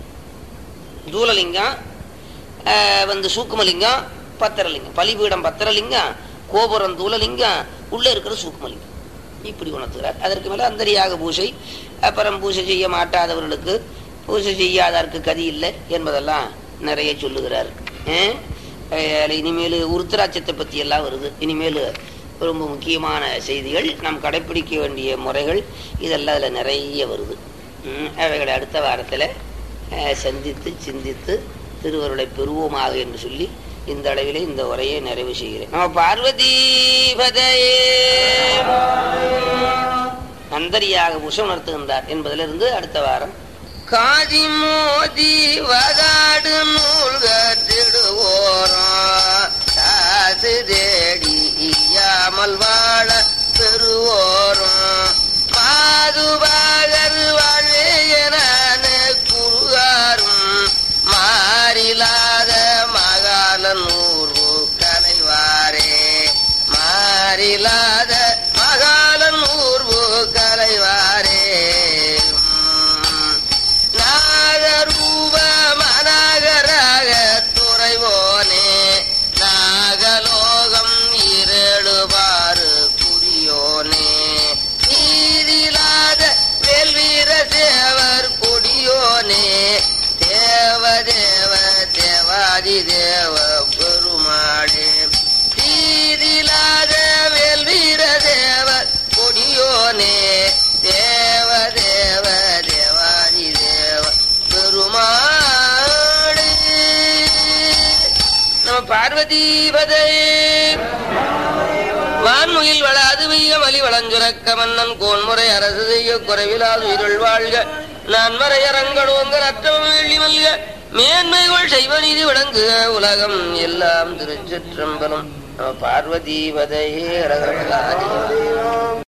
தூலலிங்கம் அஹ், வந்து சூக்குமலிங்கம் பத்திரலிங்கம் பலிபீடம் பத்திரலிங்கம் கோபுரம் தூலலிங்கம் உள்ள இருக்கிற சூக்குமலிங்கம் இப்படி உணர்த்துகிறார் அதற்கு மேல அந்தரியாக பூஜை அப்புறம் பூஜை செய்ய மாட்டாதவர்களுக்கு பூஜை செய்யாதாருக்கு கதி இல்லை என்பதெல்லாம் நிறைய சொல்லுகிறார் அஹ், அதுல இனிமேல் உருத்திராட்சத்தை பத்தி எல்லாம் வருது இனிமேல் ரொம்ப முக்கியமான செய்திகள் நாம் கடைபிடிக்க வேண்டிய முறைகள் இதெல்லாம் அதில் நிறைய வருது ம், அவைகளை அடுத்த வாரத்தில் சந்தித்து சிந்தித்து திருவருளை பெறுவோமாக என்று சொல்லி இந்த அளவிலே இந்த உரையை நிறைவு செய்கிறேன் நம்ம பார்வதி பதையே நந்தரியாக புஷம் உணர்த்துகின்றார் என்பதிலிருந்து அடுத்த வாரம் காதி மோதி வகாடு நூல்கத்திடுவோரம் காசு தேடி இயாமல் வாழ பெறுவோரும் மாதுபாகர் வாழேயன குருகாரும் மாறிலாத மகாலனூர் கலைவாரே மாறிலாத மகாலனூர் கலைவாரே நாகரூப மனகராக துறைவோனே நாகலோகம் இரழுபாறு புரியோனே நீதிலாத வேல்வீர தேவர் கொடியோனே தேவ தேவ தேவாதி தேவ பெருமாளே நீதிலாத வேல்வீர தேவ கொடியோனே தேவ தேவ தேவாதி தேவ பெருமாளே நம்ம பார்வதி பதே வான்முகில் வளாது வெய்ய மலி வளஞ்சுரக்க மன்னன் கோன்முறை அரசு செய்ய குறைவிலாது உயிர்கள் வாழ்க நான் மறையரங்கடோங்க ரத்தம் வெள்ளி மல்க மேன்மைகள் செய்வ நீதி விளங்குக உலகம் எல்லாம் திருச்சிற்றம்பலம் நம பார்வதி பதையே